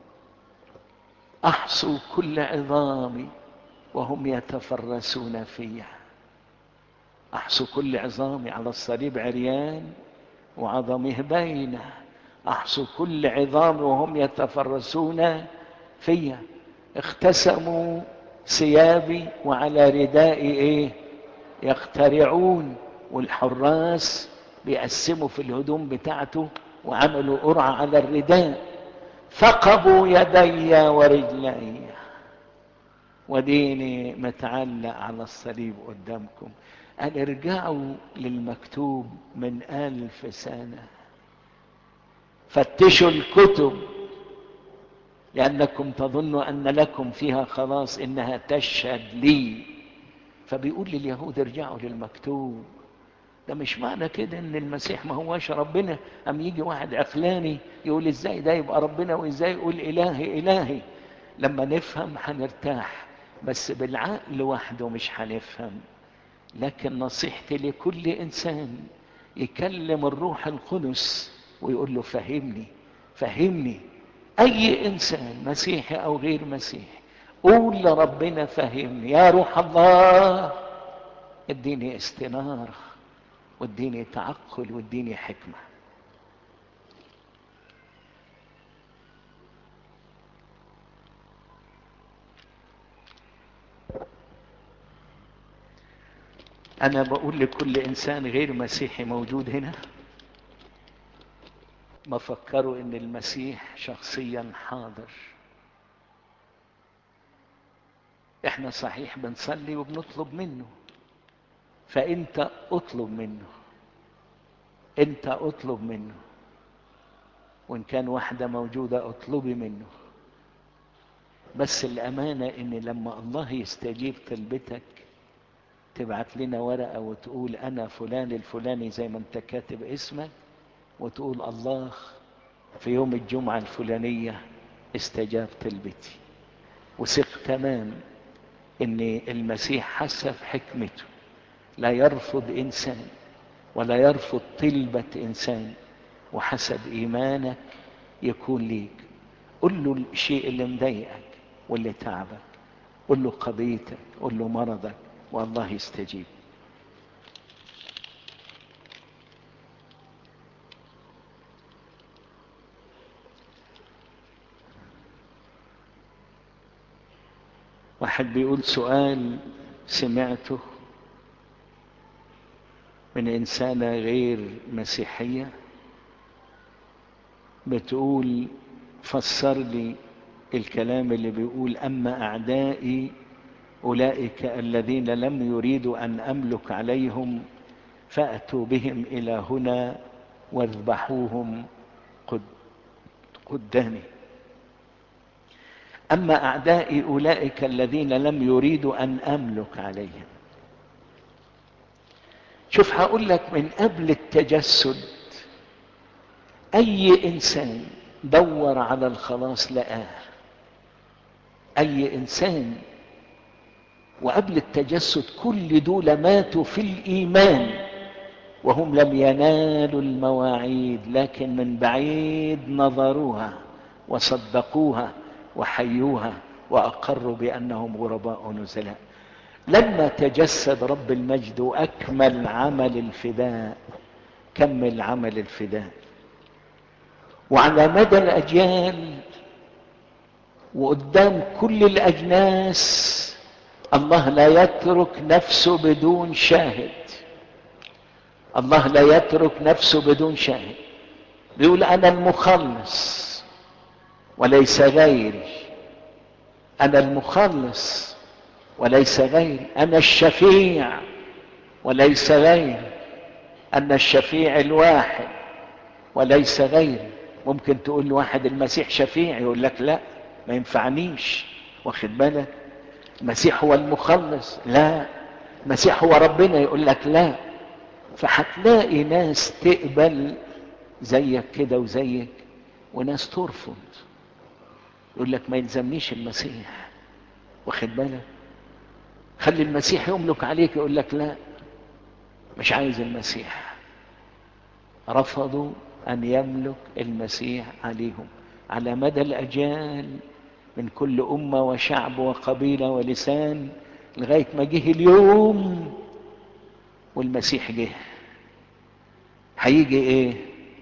أحصوا كل عظامي وهم يتفرسون فيها أحصوا كل عظامي على الصليب عريان وعظمه بينه أحصوا كل عظام وهم يتفرسون فيها اختسموا ثيابي وعلى ردائي ايه يخترعون والحراس بيقسموا في الهدوم بتاعته وعملوا قرعة على الرداء ثقبوا يدي ورجلي وديني متعلق على الصليب قدامكم أن ارجعوا للمكتوب من ألف سنة فتشوا الكتب لأنكم تظنوا أن لكم فيها خلاص إنها تشهد لي فبيقول لليهود ارجعوا للمكتوب ده مش معنى كده ان المسيح ما هواش ربنا ام يجي واحد عقلاني يقول ازاي ده يبقى ربنا وازاي يقول الهي الهي لما نفهم هنرتاح بس بالعقل وحده مش هنفهم لكن نصيحتي لكل انسان يكلم الروح القدس ويقول له فهمني فهمني اي انسان مسيحي او غير مسيحي قول لربنا فهمني يا روح الله اديني استناره واديني تعقل واديني حكمه انا بقول لكل انسان غير مسيحي موجود هنا ما فكروا ان المسيح شخصيا حاضر احنا صحيح بنصلي وبنطلب منه فانت اطلب منه انت اطلب منه وان كان واحده موجوده اطلبي منه بس الامانه ان لما الله يستجيب طلبتك تبعت لنا ورقه وتقول انا فلان الفلاني زي ما انت كاتب اسمك وتقول الله في يوم الجمعه الفلانيه استجاب طلبتي وثق تمام ان المسيح حسب حكمته لا يرفض انسان ولا يرفض طلبة انسان وحسب ايمانك يكون ليك قل له الشيء اللي مضايقك واللي تعبك قل له قضيتك قل له مرضك والله يستجيب واحد بيقول سؤال سمعته من إنسانة غير مسيحية بتقول فسر لي الكلام اللي بيقول أما أعدائي أولئك الذين لم يريدوا أن أملك عليهم فأتوا بهم إلى هنا واذبحوهم قد قدامي أما أعدائي أولئك الذين لم يريدوا أن أملك عليهم شوف هقول لك من قبل التجسد أي إنسان دور على الخلاص لقاه أي إنسان وقبل التجسد كل دول ماتوا في الإيمان وهم لم ينالوا المواعيد لكن من بعيد نظروها وصدقوها وحيوها وأقروا بأنهم غرباء نزلاء لما تجسد رب المجد وأكمل عمل الفداء كمل عمل الفداء وعلى مدى الأجيال وقدام كل الأجناس الله لا يترك نفسه بدون شاهد الله لا يترك نفسه بدون شاهد بيقول أنا المخلص وليس غيري أنا المخلص وليس غيري أنا الشفيع وليس غير ان الشفيع الواحد وليس غير ممكن تقول لواحد المسيح شفيع يقول لك لا ما ينفعنيش واخد بالك المسيح هو المخلص لا المسيح هو ربنا يقول لك لا فهتلاقي ناس تقبل زيك كده وزيك وناس ترفض يقول لك ما يلزمنيش المسيح واخد بالك خلي المسيح يملك عليك يقول لك لا مش عايز المسيح رفضوا ان يملك المسيح عليهم على مدى الاجيال من كل امه وشعب وقبيله ولسان لغايه ما جه اليوم والمسيح جه هيجي ايه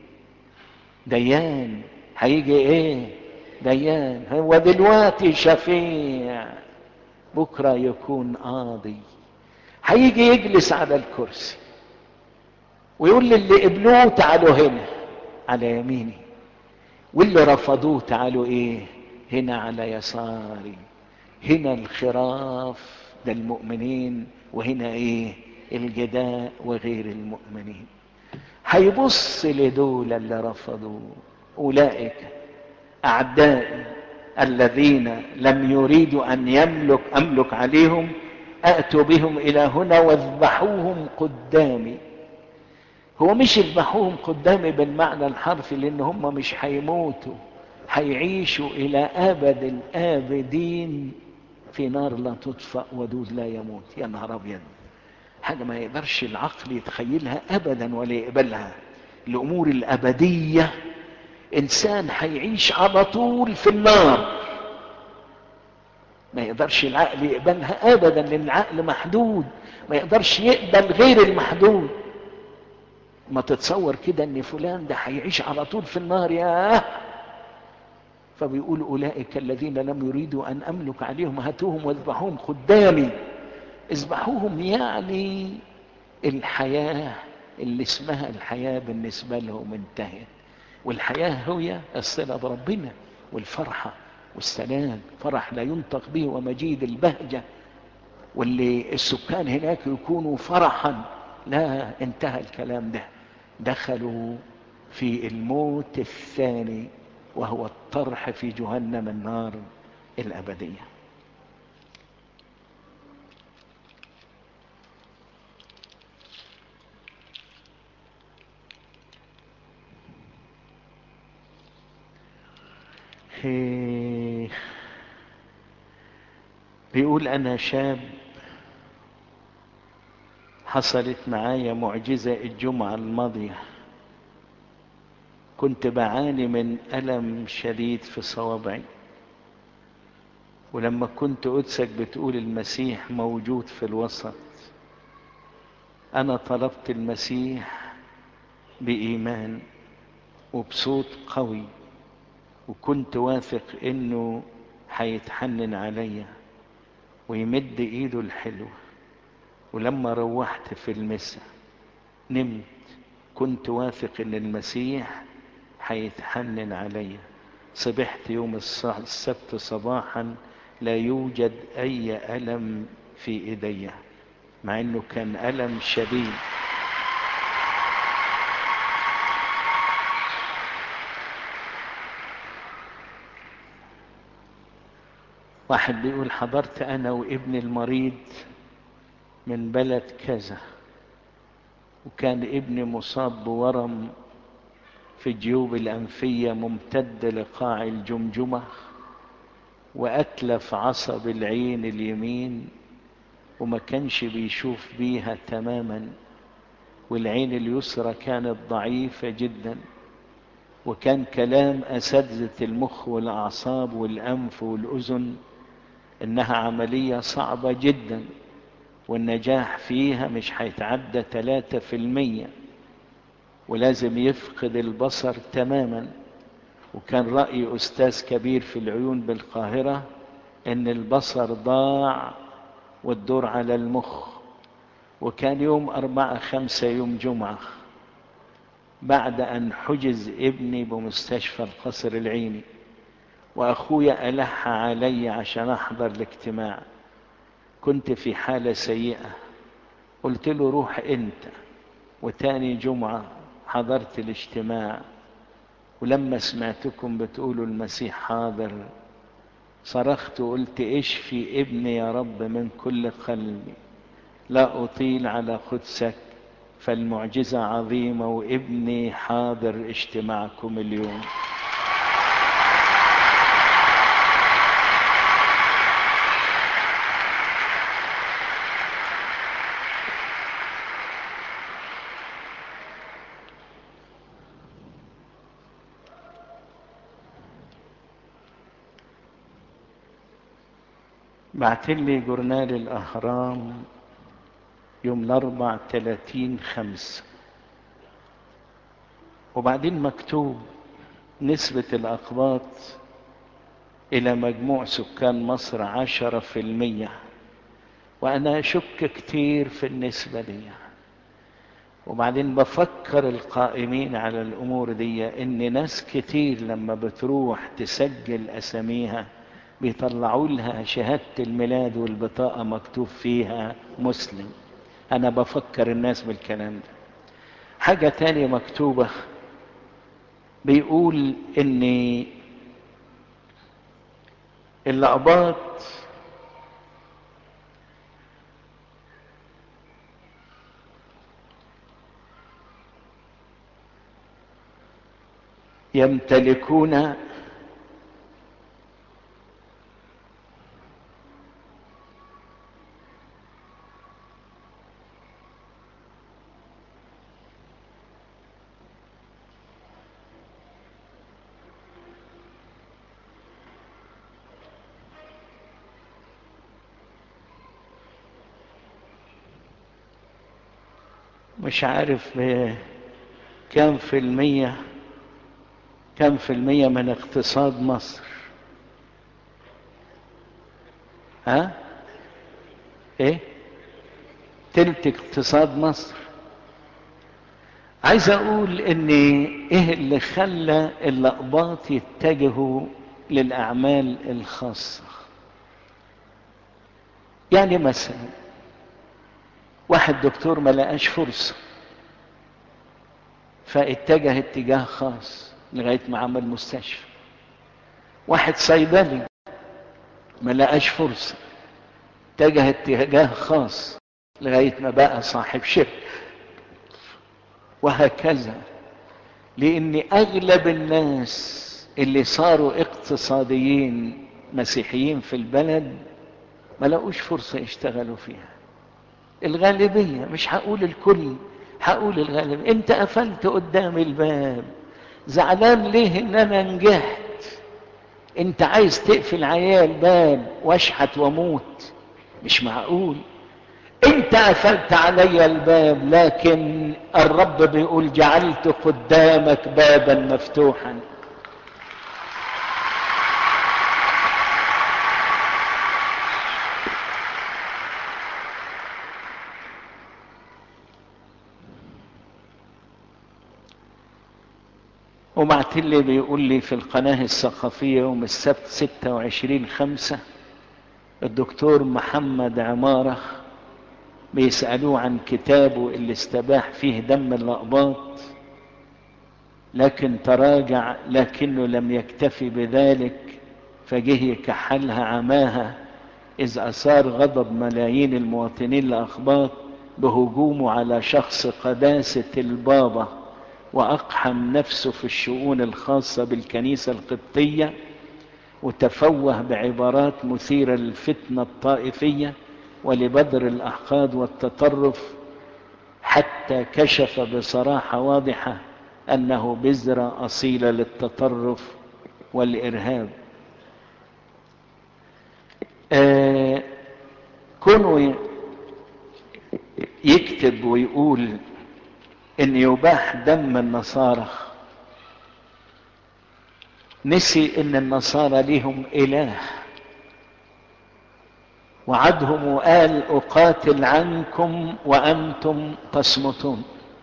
ديان هيجي ايه ديان هو دلوقتي شفيع بكره يكون قاضي هيجي يجلس على الكرسي ويقول للي قبلوه تعالوا هنا على يميني واللي رفضوه تعالوا ايه هنا على يساري هنا الخراف ده المؤمنين وهنا ايه الجداء وغير المؤمنين هيبص لدول اللي رفضوا اولئك اعدائي الذين لم يريدوا ان يملك املك عليهم اتوا بهم الى هنا واذبحوهم قدامي هو مش يذبحوهم قدامي بالمعنى الحرفي لان هم مش هيموتوا هيعيشوا الى ابد الابدين في نار لا تطفأ ودود لا يموت يا نهار ابيض حاجه ما يقدرش العقل يتخيلها ابدا ولا يقبلها الامور الابديه انسان هيعيش على طول في النار ما يقدرش العقل يقبلها ابدا لان العقل محدود ما يقدرش يقبل غير المحدود ما تتصور كده ان فلان ده هيعيش على طول في النار ياه فبيقول اولئك الذين لم يريدوا ان املك عليهم هاتوهم واذبحوهم قدامي اذبحوهم يعني الحياه اللي اسمها الحياه بالنسبه لهم انتهت والحياه هي الصله بربنا والفرحه والسلام فرح لا ينطق به ومجيد البهجه واللي السكان هناك يكونوا فرحا لا انتهى الكلام ده دخلوا في الموت الثاني وهو الطرح في جهنم النار الأبدية بيقول أنا شاب حصلت معايا معجزة الجمعة الماضية كنت بعاني من ألم شديد في صوابعي ولما كنت قدسك بتقول المسيح موجود في الوسط أنا طلبت المسيح بإيمان وبصوت قوي وكنت واثق إنه هيتحنن عليا ويمد إيده الحلوة ولما روحت في المسا نمت كنت واثق إن المسيح هيتحنن عليا صبحت يوم السبت صباحا لا يوجد اي الم في ايدي مع انه كان الم شديد واحد بيقول حضرت انا وابني المريض من بلد كذا وكان ابني مصاب بورم في الجيوب الأنفية ممتد لقاع الجمجمة وأتلف عصب العين اليمين وما كانش بيشوف بيها تماما والعين اليسرى كانت ضعيفة جدا وكان كلام أساتذة المخ والأعصاب والأنف والأذن إنها عملية صعبة جدا والنجاح فيها مش هيتعدى ثلاثة في المية ولازم يفقد البصر تماما وكان رأي أستاذ كبير في العيون بالقاهرة إن البصر ضاع والدور على المخ وكان يوم أربعة خمسة يوم جمعة بعد أن حجز ابني بمستشفى القصر العيني وأخويا ألح علي عشان أحضر الاجتماع كنت في حالة سيئة قلت له روح انت وتاني جمعة حضرت الاجتماع ولما سمعتكم بتقولوا المسيح حاضر صرخت وقلت اشفي ابني يا رب من كل قلبي لا اطيل على قدسك فالمعجزة عظيمة وابني حاضر اجتماعكم اليوم بعتلي جورنال الأهرام يوم الأربع تلاتين خمسة وبعدين مكتوب نسبة الأقباط إلى مجموع سكان مصر عشرة في المية وأنا أشك كتير في النسبة دي وبعدين بفكر القائمين على الأمور دي إن ناس كتير لما بتروح تسجل أساميها بيطلعوا لها شهادة الميلاد والبطاقة مكتوب فيها مسلم أنا بفكر الناس بالكلام ده حاجة تانية مكتوبة بيقول إن الأقباط يمتلكون مش عارف كم في المية كم في المية من اقتصاد مصر ها ايه تلت اقتصاد مصر عايز اقول ان ايه اللي خلى الاقباط يتجهوا للاعمال الخاصة يعني مثلا واحد دكتور ما لقاش فرصة فاتجه اتجاه خاص لغاية ما عمل مستشفى واحد صيدلي ما لقاش فرصة اتجه اتجاه خاص لغاية ما بقى صاحب شركة وهكذا لان اغلب الناس اللي صاروا اقتصاديين مسيحيين في البلد ما لقوش فرصة يشتغلوا فيها الغالبية مش هقول الكل هقول الغالبية انت قفلت قدام الباب زعلان ليه ان انا نجحت انت عايز تقفل عليا الباب واشحت واموت مش معقول انت قفلت علي الباب لكن الرب بيقول جعلت قدامك بابا مفتوحا وبعتلي بيقول لي في القناة الثقافية يوم السبت 26 خمسة الدكتور محمد عمارة بيسألوه عن كتابه اللي استباح فيه دم الأقباط لكن تراجع لكنه لم يكتفي بذلك فجه يكحلها عماها إذ أثار غضب ملايين المواطنين الأخباط بهجومه على شخص قداسة البابا وأقحم نفسه في الشؤون الخاصة بالكنيسة القبطية وتفوه بعبارات مثيرة للفتنة الطائفية ولبدر الأحقاد والتطرف حتى كشف بصراحة واضحة أنه بذرة أصيلة للتطرف والإرهاب آه كونه يكتب ويقول ان يباح دم النصارى نسي ان النصارى ليهم اله وعدهم وقال اقاتل عنكم وانتم تصمتون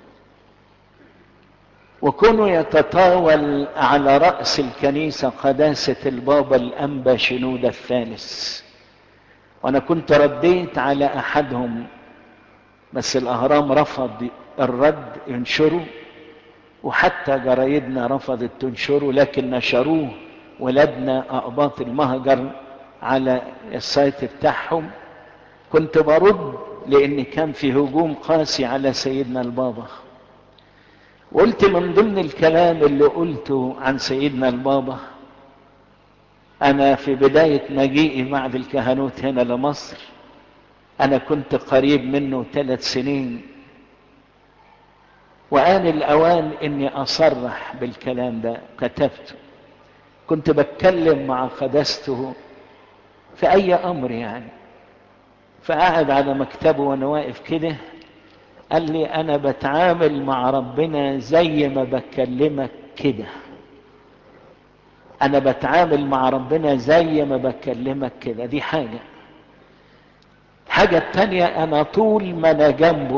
وكونوا يتطاول على رأس الكنيسة قداسة البابا الأنبا شنودة الثالث وأنا كنت رديت على أحدهم بس الاهرام رفض الرد ينشره وحتى جرايدنا رفضت تنشره لكن نشروه ولادنا اقباط المهجر على السايت بتاعهم كنت برد لان كان في هجوم قاسي على سيدنا البابا قلت من ضمن الكلام اللي قلته عن سيدنا البابا انا في بداية مجيئي بعد الكهنوت هنا لمصر انا كنت قريب منه ثلاث سنين وآن الأوان إني أصرح بالكلام ده كتبته كنت بتكلم مع قدسته في أي أمر يعني فقعد على مكتبه وأنا واقف كده قال لي أنا بتعامل مع ربنا زي ما بكلمك كده أنا بتعامل مع ربنا زي ما بكلمك كده دي حاجة الحاجة التانية أنا طول ما أنا جنبه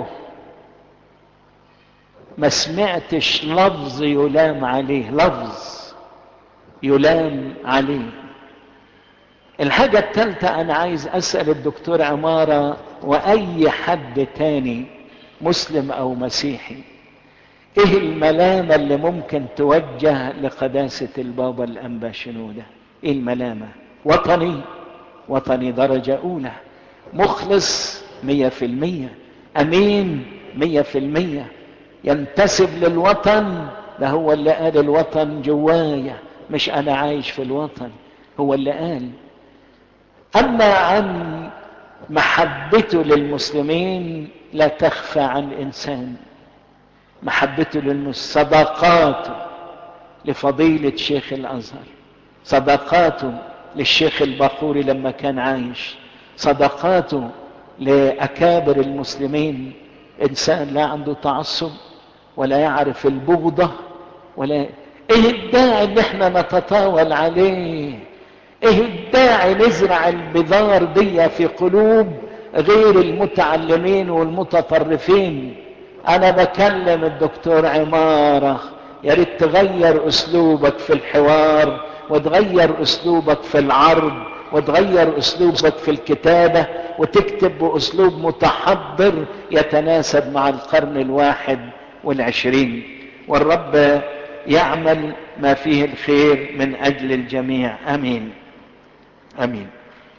ما سمعتش لفظ يلام عليه لفظ يلام عليه الحاجة الثالثة أنا عايز أسأل الدكتور عمارة وأي حد تاني مسلم أو مسيحي إيه الملامة اللي ممكن توجه لقداسة البابا الأنبا شنودة إيه الملامة وطني وطني درجة أولى مخلص مية في المية أمين مية في المية ينتسب للوطن ده هو اللي قال الوطن جوايا مش انا عايش في الوطن هو اللي قال اما عن محبته للمسلمين لا تخفى عن انسان محبته للمسلمين صداقاته لفضيلة شيخ الازهر صداقاته للشيخ الباقوري لما كان عايش صداقاته لاكابر المسلمين انسان لا عنده تعصب ولا يعرف البغضة ولا ايه الداعي ان احنا نتطاول عليه ايه الداعي نزرع البذار دي في قلوب غير المتعلمين والمتطرفين انا بكلم الدكتور عمارة يا ريت تغير اسلوبك في الحوار وتغير اسلوبك في العرض وتغير اسلوبك في الكتابة وتكتب باسلوب متحضر يتناسب مع القرن الواحد والعشرين والرب يعمل ما فيه الخير من اجل الجميع امين امين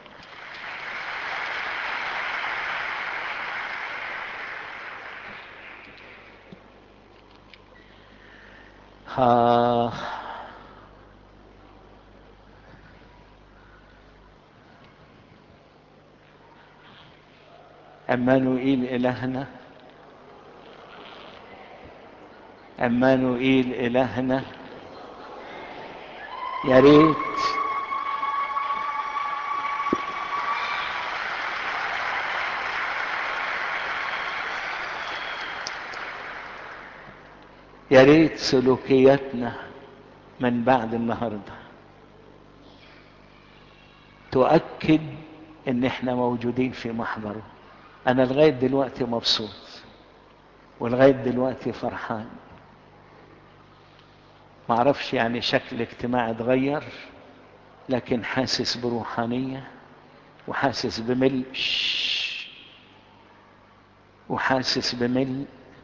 ها أمانوئيل إلهنا أمانوئيل إلهنا يا ريت يا ريت سلوكياتنا من بعد النهارده تؤكد ان احنا موجودين في محضره انا لغايه دلوقتي مبسوط ولغايه دلوقتي فرحان ما اعرفش يعني شكل الاجتماع اتغير لكن حاسس بروحانيه وحاسس بملء وحاسس بملء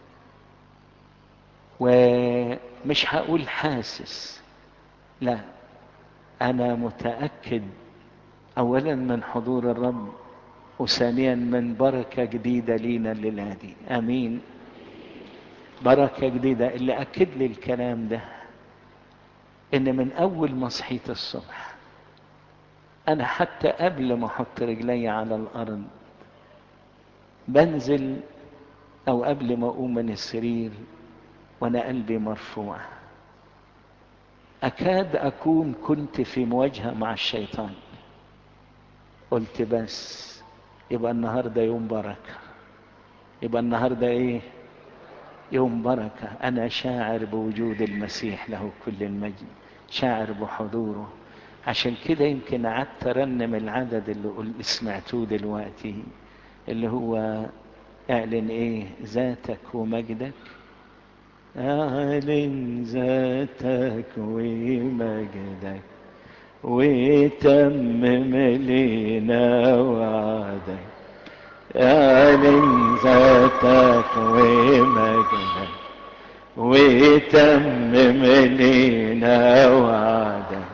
ومش هقول حاسس لا انا متاكد اولا من حضور الرب وثانيا من بركه جديده لينا الليله دي امين بركه جديده اللي اكد لي الكلام ده ان من اول ما صحيت الصبح انا حتى قبل ما احط رجلي على الارض بنزل او قبل ما اقوم من السرير وانا قلبي مرفوع اكاد اكون كنت في مواجهه مع الشيطان قلت بس يبقى النهارده يوم بركه يبقى النهارده ايه يوم بركه انا شاعر بوجود المسيح له كل المجد شاعر بحضوره عشان كده يمكن قعدت ارنم العدد اللي, اللي سمعتوه دلوقتي اللي هو اعلن ايه ذاتك ومجدك اعلن ذاتك ومجدك وتمم لنا وعدك اعلن ذاتك ومجدك وتمم لينا وعدك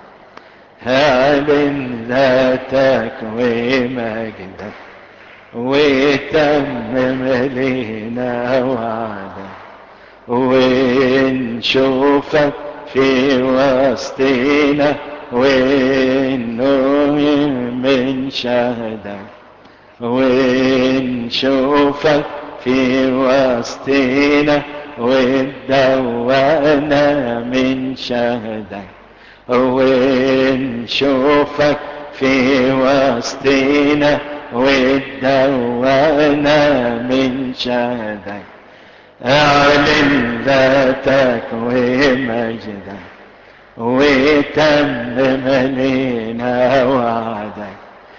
اعلن ذاتك ومجدك وتمم لينا وعدك ونشوفك في وسطنا ونؤمن من شهدك ونشوفك في وسطنا وتدوقنا من شهدك ونشوفك في وسطنا وتدوقنا من شهدك اعلن ذاتك ومجدك وتمم لنا وعدك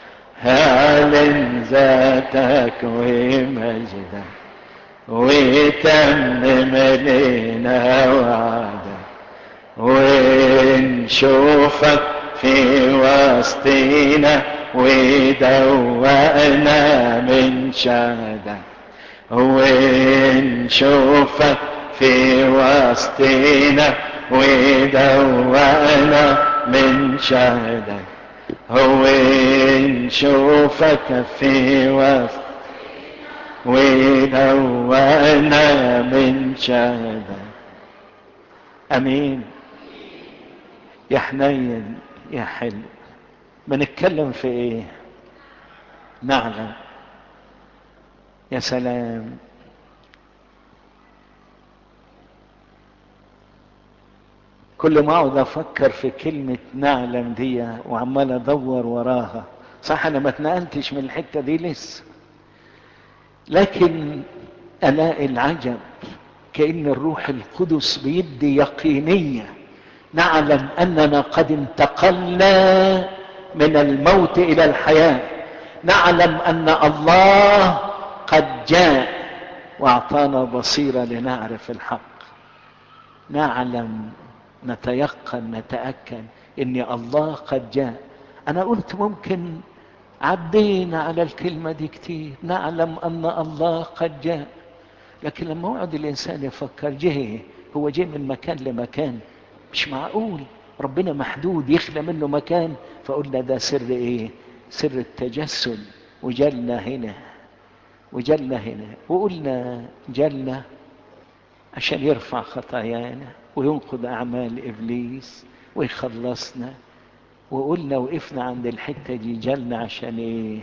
اعلن ذاتك ومجدك وتمم لنا وعدك ونشوفك في وسطنا ودوقنا من شهدك ونشوفك في وسطنا ودوقنا من شهدك ونشوفك في وسط ودوقنا من شهدك امين يا حنين يا حلو بنتكلم في ايه نعلم يا سلام كل ما اقعد افكر في كلمة نعلم دي وعمال ادور وراها صح انا ما اتنقلتش من الحتة دي لسه لكن الاقي العجب كأن الروح القدس بيدي يقينية نعلم اننا قد انتقلنا من الموت الى الحياة نعلم ان الله قد جاء واعطانا بصيرة لنعرف الحق نعلم نتيقن نتأكد ان الله قد جاء انا قلت ممكن عدينا على الكلمة دي كتير نعلم ان الله قد جاء لكن لما يقعد الانسان يفكر جه هو جه من مكان لمكان مش معقول ربنا محدود يخلى منه مكان فقلنا ده سر ايه سر التجسد وجلنا هنا وجلنا هنا وقلنا جلنا عشان يرفع خطايانا وينقض اعمال ابليس ويخلصنا وقلنا وقفنا عند الحتة دي جلنا عشان ايه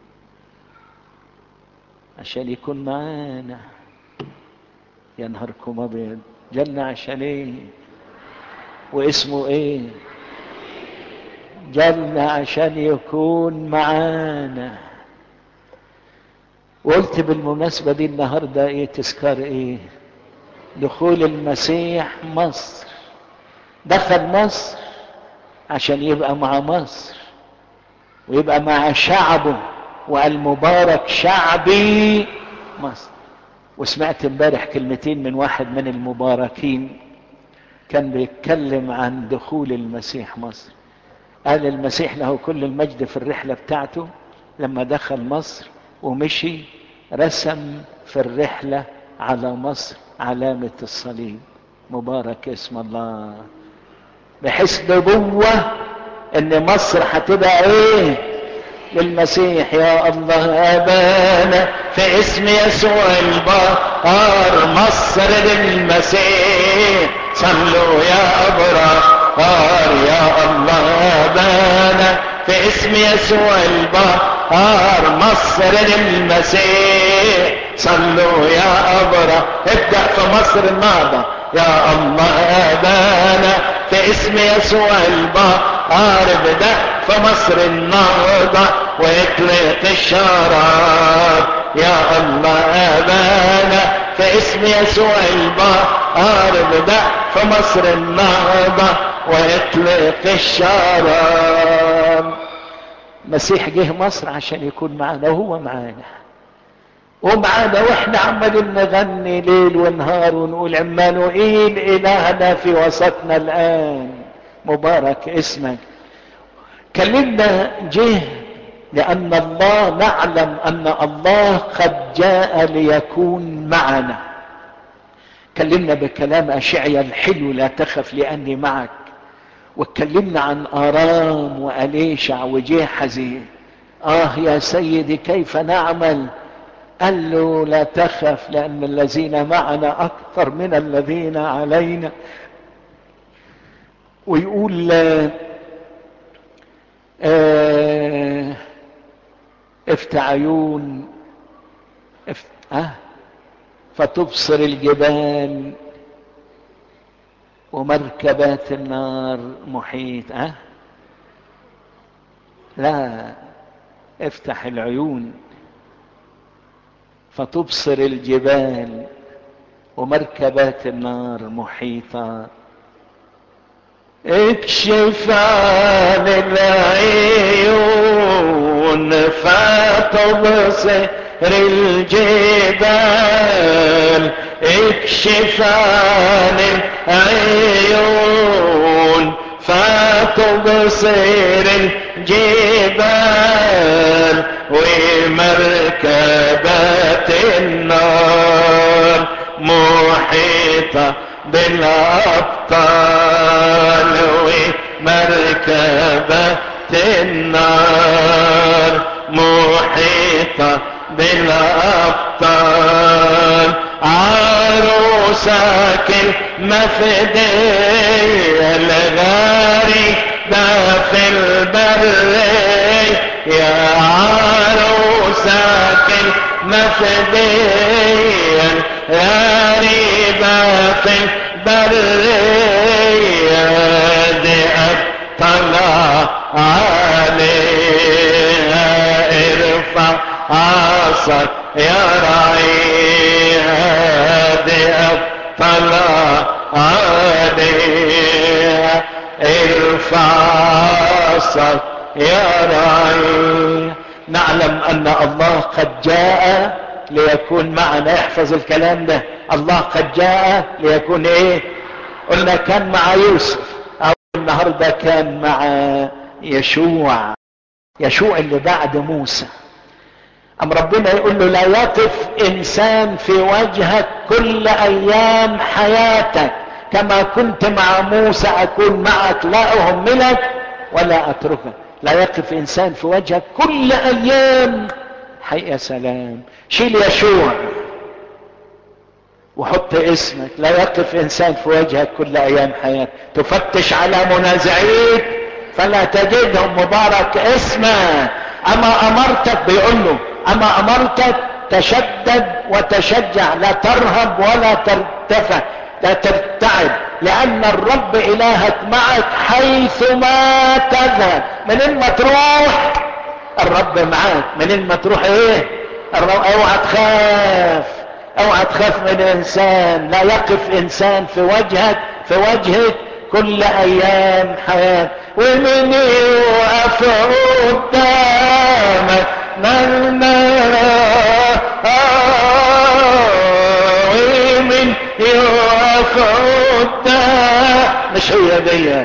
عشان يكون معانا يا نهاركم ابيض جلنا عشان ايه واسمه ايه جلنا عشان يكون معانا وقلت بالمناسبة دي النهاردة ايه تذكار ايه دخول المسيح مصر دخل مصر عشان يبقى مع مصر ويبقى مع شعبه والمبارك شعبي مصر وسمعت امبارح كلمتين من واحد من المباركين كان بيتكلم عن دخول المسيح مصر قال المسيح له كل المجد في الرحلة بتاعته لما دخل مصر ومشي رسم في الرحلة على مصر علامة الصليب مبارك اسم الله بحيث نبوة ان مصر هتبقى ايه للمسيح يا الله ابانا في اسم يسوع البار مصر للمسيح صلوا يا ابرار يا الله ابانا في اسم يسوع البار مصر للمسيح صلوا يا ابرار ابدأ في مصر النهضة يا الله ابانا في اسم يسوع البار ابدأ في مصر النهضة واطلق الشراب يا الله ابانا في اسم يسوع البار ابدأ في مصر النهضة واطلق الشراب مسيح جه مصر عشان يكون معانا وهو معانا ومعانا واحنا عمالين نغني ليل ونهار ونقول عمانوئيل الهنا في وسطنا الان مبارك اسمك كلمنا جه لان الله نعلم ان الله قد جاء ليكون معنا كلمنا بكلام اشعيا الحلو لا تخف لاني معك واتكلمنا عن ارام واليشع وجيحزي اه يا سيدي كيف نعمل قال له لا تخف لان الذين معنا اكثر من الذين علينا ويقول آه افتح عيون افت... آه فتبصر الجبال ومركبات النار محيط أه؟ لا افتح العيون فتبصر الجبال ومركبات النار محيطة اكشف عن العيون فتبصر الجبال اكشف عن العيون فتبصر الجبال ومركبات النار محيطة بالأبطال ومركبات النار محيطة بالأبطال عروسك المفدية الغاري ده في البر يا عروسك المفدية غريبة في البرية دي اطلع عليها ارفع عصاك يا رعيها دي اطلع عليها ارفع عصاك يا رعيها نعلم ان الله قد جاء ليكون معنا احفظ الكلام ده الله قد جاء ليكون ايه قلنا كان مع يوسف او النهارده كان مع يشوع يشوع اللي بعد موسى ام ربنا يقول له لا يقف انسان في وجهك كل ايام حياتك كما كنت مع موسى اكون معك لا اهملك ولا اتركك لا يقف انسان في وجهك كل ايام حي يا سلام شيل يشوع وحط اسمك لا يقف انسان في وجهك كل ايام حياتك تفتش على منازعيك فلا تجدهم مبارك اسمه اما امرتك بيقول له اما امرتك تشدد وتشجع لا ترهب ولا ترتفع لا ترتعد لان الرب الهك معك حيثما تذهب منين ما تروح الرب معاك منين ما تروح ايه الرب اوعى تخاف اوعى تخاف من انسان لا يقف انسان في وجهك في وجهك كل ايام حياة ومن يوقف قدامك من ومن يوقف قدامك مش هي دي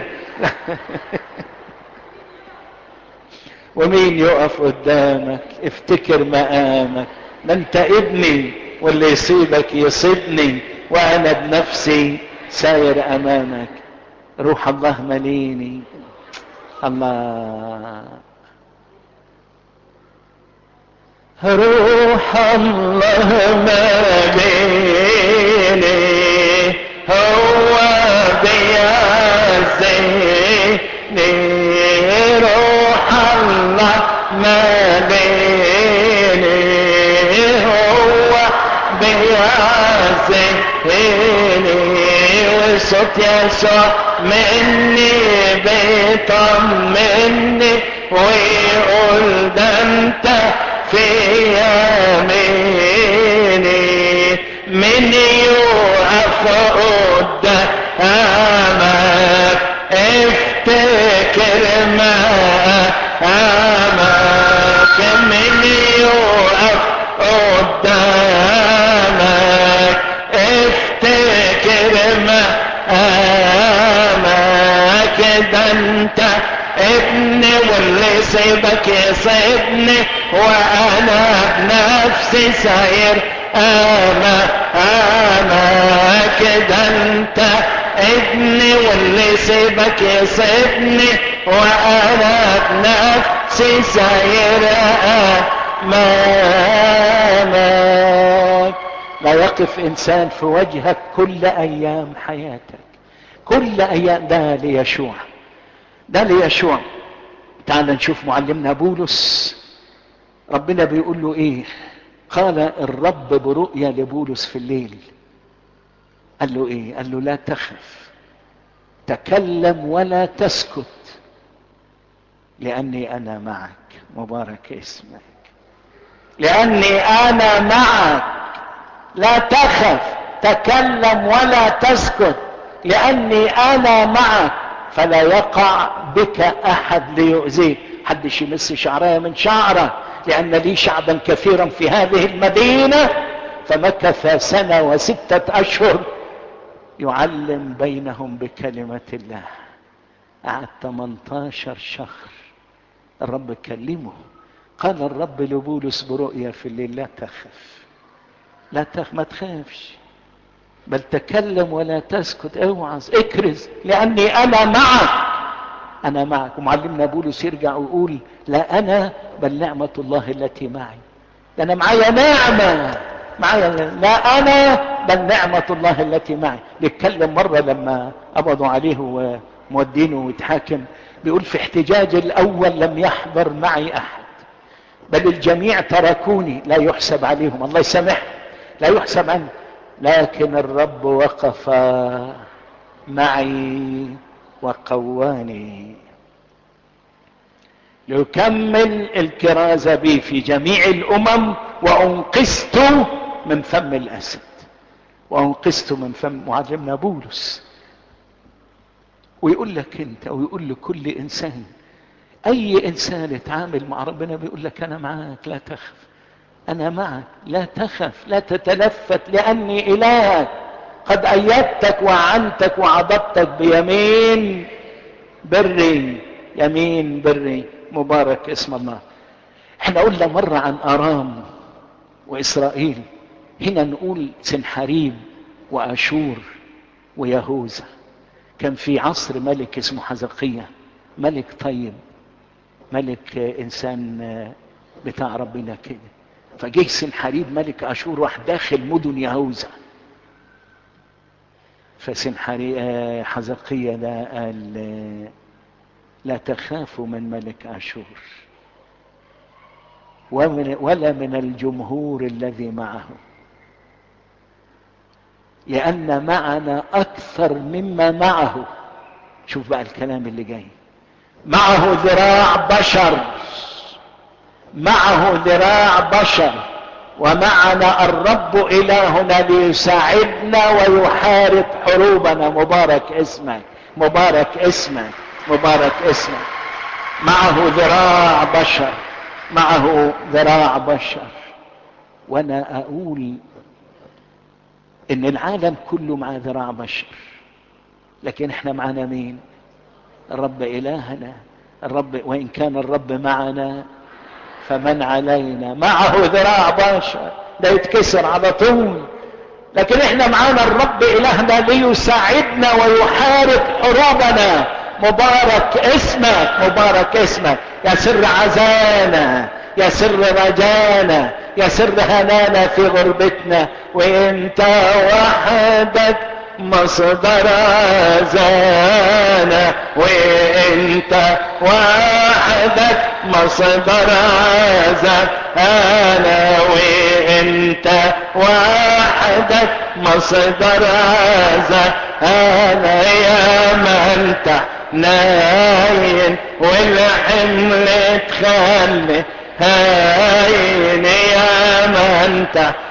ومين يقف قدامك افتكر مقامك ما انت ابني واللي يصيبك يصيبني وانا بنفسي ساير امامك روح الله مليني الله روح الله مليني هو بيعزني روح الله مليني هو بيعزني وصوت يسوع مني بيطمني ويقول ده انت في يميني من يقف قدامك افتكر ما امك من يقف قدامك افتكر ما امك ده انت ابني واللي يصيبك يصيبني وانا بنفسي ساير انا انا كده انت ابني واللي يصيبك يصيبني وانا بنفسي ساير امامك لا يقف انسان في وجهك كل ايام حياتك كل ايام ده ليشوع ده ليشوع تعال نشوف معلمنا بولس ربنا بيقول له ايه قال الرب برؤيا لبولس في الليل قال له ايه قال له لا تخف تكلم ولا تسكت لاني انا معك مبارك اسمك لاني انا معك لا تخف تكلم ولا تسكت لاني انا معك فلا يقع بك احد ليؤذيك حدش يمس شعرها من شعره لان لي شعبا كثيرا في هذه المدينه فمكث سنه وسته اشهر يعلم بينهم بكلمه الله قعد 18 شهر الرب كلمه قال الرب لبولس برؤيا في الليل لا تخف لا تخف ما تخافش بل تكلم ولا تسكت اوعظ اكرز لاني انا معك انا معك ومعلمنا بولس يرجع ويقول لا انا بل نعمة الله التي معي ده انا معايا نعمة معايا لا انا بل نعمة الله التي معي بيتكلم مرة لما قبضوا عليه ومودينه ويتحاكم بيقول في احتجاج الاول لم يحضر معي احد بل الجميع تركوني لا يحسب عليهم الله يسامحهم لا يحسب عنه لكن الرب وقف معي وقواني ليكمل الكراز بي في جميع الامم وانقذت من فم الاسد وانقذت من فم معلمنا بولس ويقول لك انت ويقول لكل انسان اي انسان اتعامل مع ربنا بيقول لك انا معاك لا تخف انا معك لا تخف لا تتلفت لاني الهك قد ايدتك وعنتك وعضدتك بيمين بري يمين بري مبارك اسم الله احنا قلنا مرة عن ارام واسرائيل هنا نقول سنحريب واشور ويهوذا كان في عصر ملك اسمه حزقية ملك طيب ملك انسان بتاع ربنا كده فجه سنحريب ملك اشور راح داخل مدن يهوذا فسنحري حزقية ده قال لا تخافوا من ملك اشور ومن ولا من الجمهور الذي معه لان معنا اكثر مما معه شوف بقى الكلام اللي جاي معه ذراع بشر معه ذراع بشر ومعنا الرب الهنا ليساعدنا ويحارب حروبنا مبارك اسمك مبارك اسمك مبارك اسمك معه ذراع بشر معه ذراع بشر وانا اقول ان العالم كله مع ذراع بشر لكن احنا معنا مين الرب الهنا الرب وان كان الرب معنا فمن علينا معه ذراع بشر ده يتكسر على طول لكن احنا معانا الرب الهنا ليساعدنا ويحارب حروبنا مبارك اسمك مبارك اسمك يا سر عزانا يا سر رجانا يا سر هنانا في غربتنا وانت وحدك مصدر عزانا وانت وحدك مصدر عزانا وانت وحدك مصدر عزانا يا من ناين والحمل تخلي هاين يا من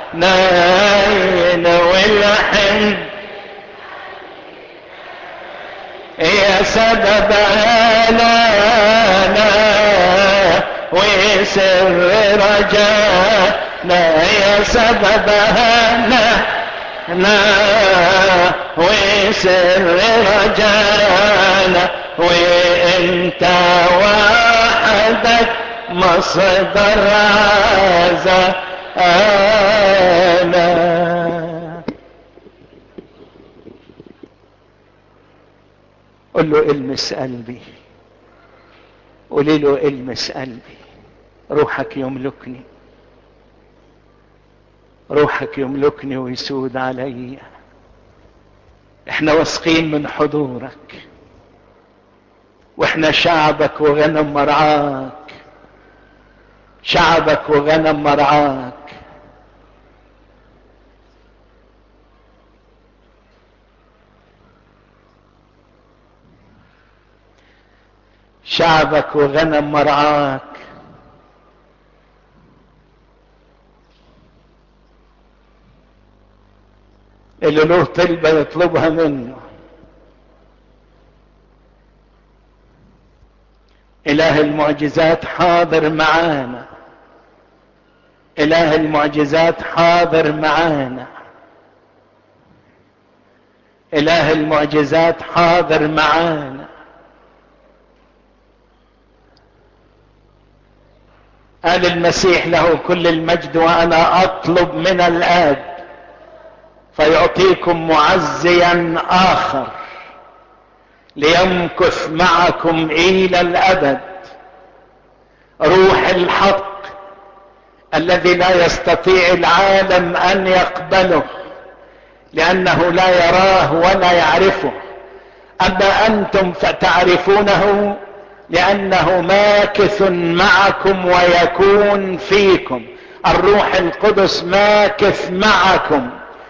ناين والحمل يا سبب هلانا وسر رجانا يا سبب هلانا وسر رجانا وإن انت وحدك مصدر هذا انا قل له المس قلبي قولي له المس قلبي روحك يملكني روحك يملكني ويسود علي احنا واثقين من حضورك واحنا شعبك وغنم مرعاك شعبك وغنم مرعاك شعبك وغنم مرعاك اللي له طلبة يطلبها منه اله المعجزات حاضر معانا اله المعجزات حاضر معانا اله المعجزات حاضر معانا قال المسيح له كل المجد وانا اطلب من الاب فيعطيكم معزيا اخر ليمكث معكم الى الابد روح الحق الذي لا يستطيع العالم ان يقبله لانه لا يراه ولا يعرفه اما انتم فتعرفونه لانه ماكث معكم ويكون فيكم الروح القدس ماكث معكم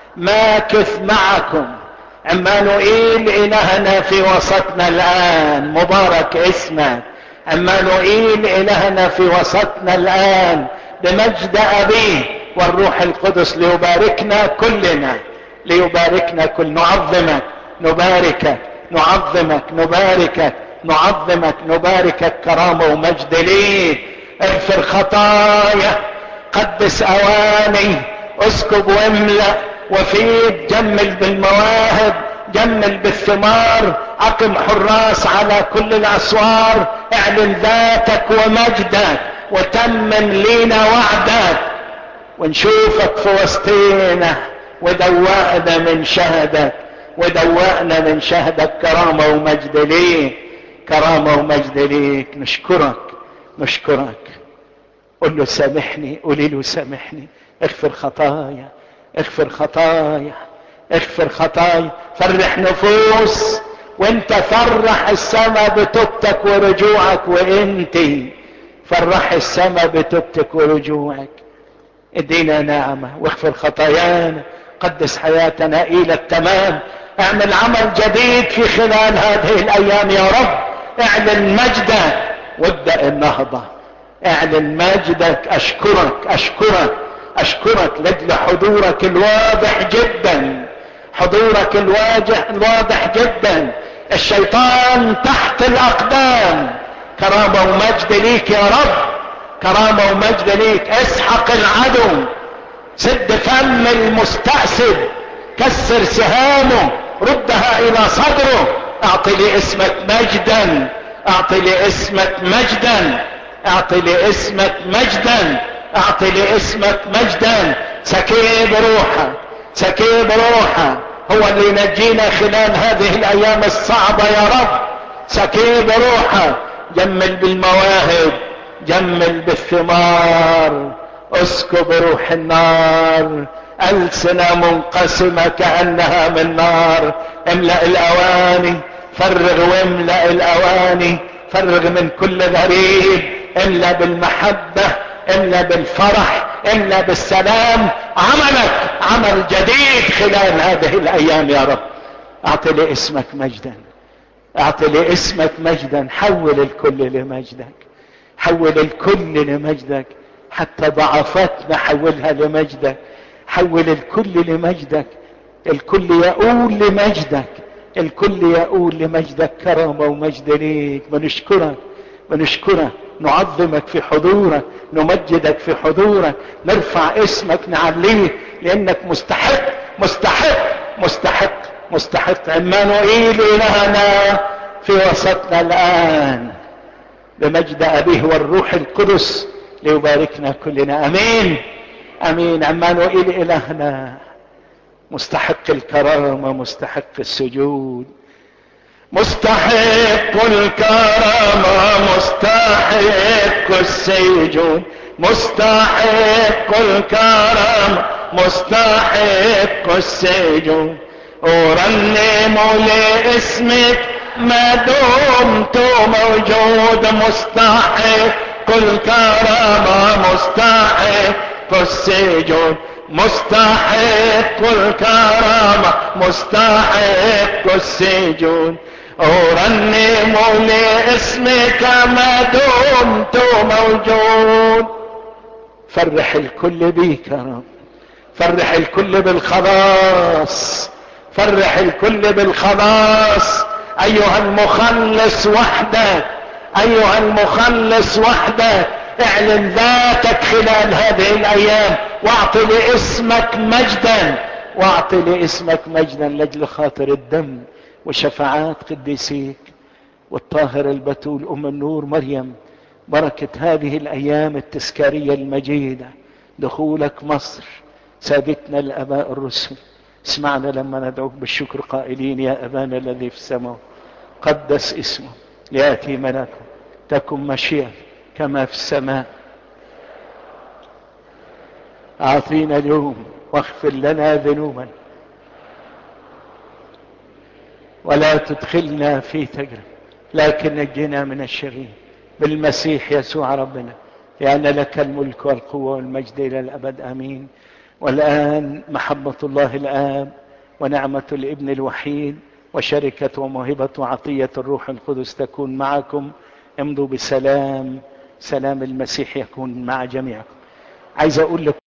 ماكث معكم عمانوئيل الهنا في وسطنا الان مبارك اسمك عمانوئيل الهنا في وسطنا الان بمجد ابيه والروح القدس ليباركنا كلنا ليباركنا كل نعظمك نباركك نعظمك نباركك نعظمك نباركك كرامة ومجد ليك اغفر خطايا قدس اواني اسكب واملأ وفيد جمل بالمواهب جمل بالثمار اقم حراس على كل الاسوار اعلن ذاتك ومجدك وتمم لينا وعدك ونشوفك في وسطينا ودوقنا من شهدك ودوقنا من شهدك كرامة ومجد ليك كرامة ومجد ليك نشكرك نشكرك قل له سامحني قولي له سامحني اغفر خطايا اغفر خطايا اغفر خطايا فرح نفوس وانت فرح السماء بتوبتك ورجوعك وانت فرح السماء بتوبتك ورجوعك ادينا نعمة واغفر خطايانا قدس حياتنا الى التمام اعمل عمل جديد في خلال هذه الايام يا رب اعلن مجدك وابدأ النهضة اعلن مجدك اشكرك اشكرك اشكرك لاجل حضورك الواضح جدا حضورك الواضح الواضح جدا الشيطان تحت الاقدام كرامة ومجد ليك يا رب كرامة ومجد ليك اسحق العدو سد فم المستأسد كسر سهامه ردها الى صدره اعطي لاسمك مجدا اعطي لاسمك مجدا اعطي لاسمك مجدا اعطي لاسمك مجدا سكيب روحك سكيب روحك هو اللي ينجينا خلال هذه الايام الصعبة يا رب سكيب روحك جمل بالمواهب جمل بالثمار اسكب روح النار ألسنة منقسمة كأنها من نار املأ الأواني فرغ واملأ الأواني فرغ من كل غريب املأ بالمحبة املأ بالفرح املأ بالسلام عملك عمل جديد خلال هذه الأيام يا رب أعطي لاسمك مجدا أعطي لاسمك مجدا حول الكل لمجدك حول الكل لمجدك حتى ضعفاتنا حولها لمجدك حول الكل لمجدك الكل يقول لمجدك الكل يقول لمجدك كرامة ومجد ليك بنشكرك بنشكرك نعظمك في حضورك نمجدك في حضورك نرفع اسمك نعليك لانك مستحق مستحق مستحق مستحق عمانوئيل الهنا في وسطنا الان بمجد أبيه والروح القدس ليباركنا كلنا أمين أمين عمانوئيل إلهنا مستحق الكرامة مستحق السجود مستحق الكرامة مستحق السجود مستحق الكرامة مستحق السجود أرنم لاسمك ما دمت موجود مستحق الكرامة مستحق السجود مستحق الكرامة مستحق السجود أرنم لاسمك ما دمت موجود فرح الكل بيك يا رب فرح الكل بالخلاص فرح الكل بالخلاص ايها المخلص وحدك ايها المخلص وحدك اعلن ذاتك خلال هذه الايام واعط لاسمك مجدا واعط لاسمك مجدا لاجل خاطر الدم وشفاعات قديسيك والطاهر البتول ام النور مريم بركة هذه الايام التذكارية المجيدة دخولك مصر سادتنا الاباء الرسل اسمعنا لما ندعوك بالشكر قائلين يا ابانا الذي في السماء قدس اسمه لياتي ملكه تكن مشيئة كما في السماء اعطينا اليوم واغفر لنا ذنوبا ولا تدخلنا في تجربة لكن نجنا من الشرير بالمسيح يسوع ربنا لأن لك الملك والقوة والمجد إلى الأبد آمين والآن محبة الله الآب ونعمة الابن الوحيد وشركة وموهبة وعطية الروح القدس تكون معكم امضوا بسلام سلام المسيح يكون مع جميعكم عايز أقول لكم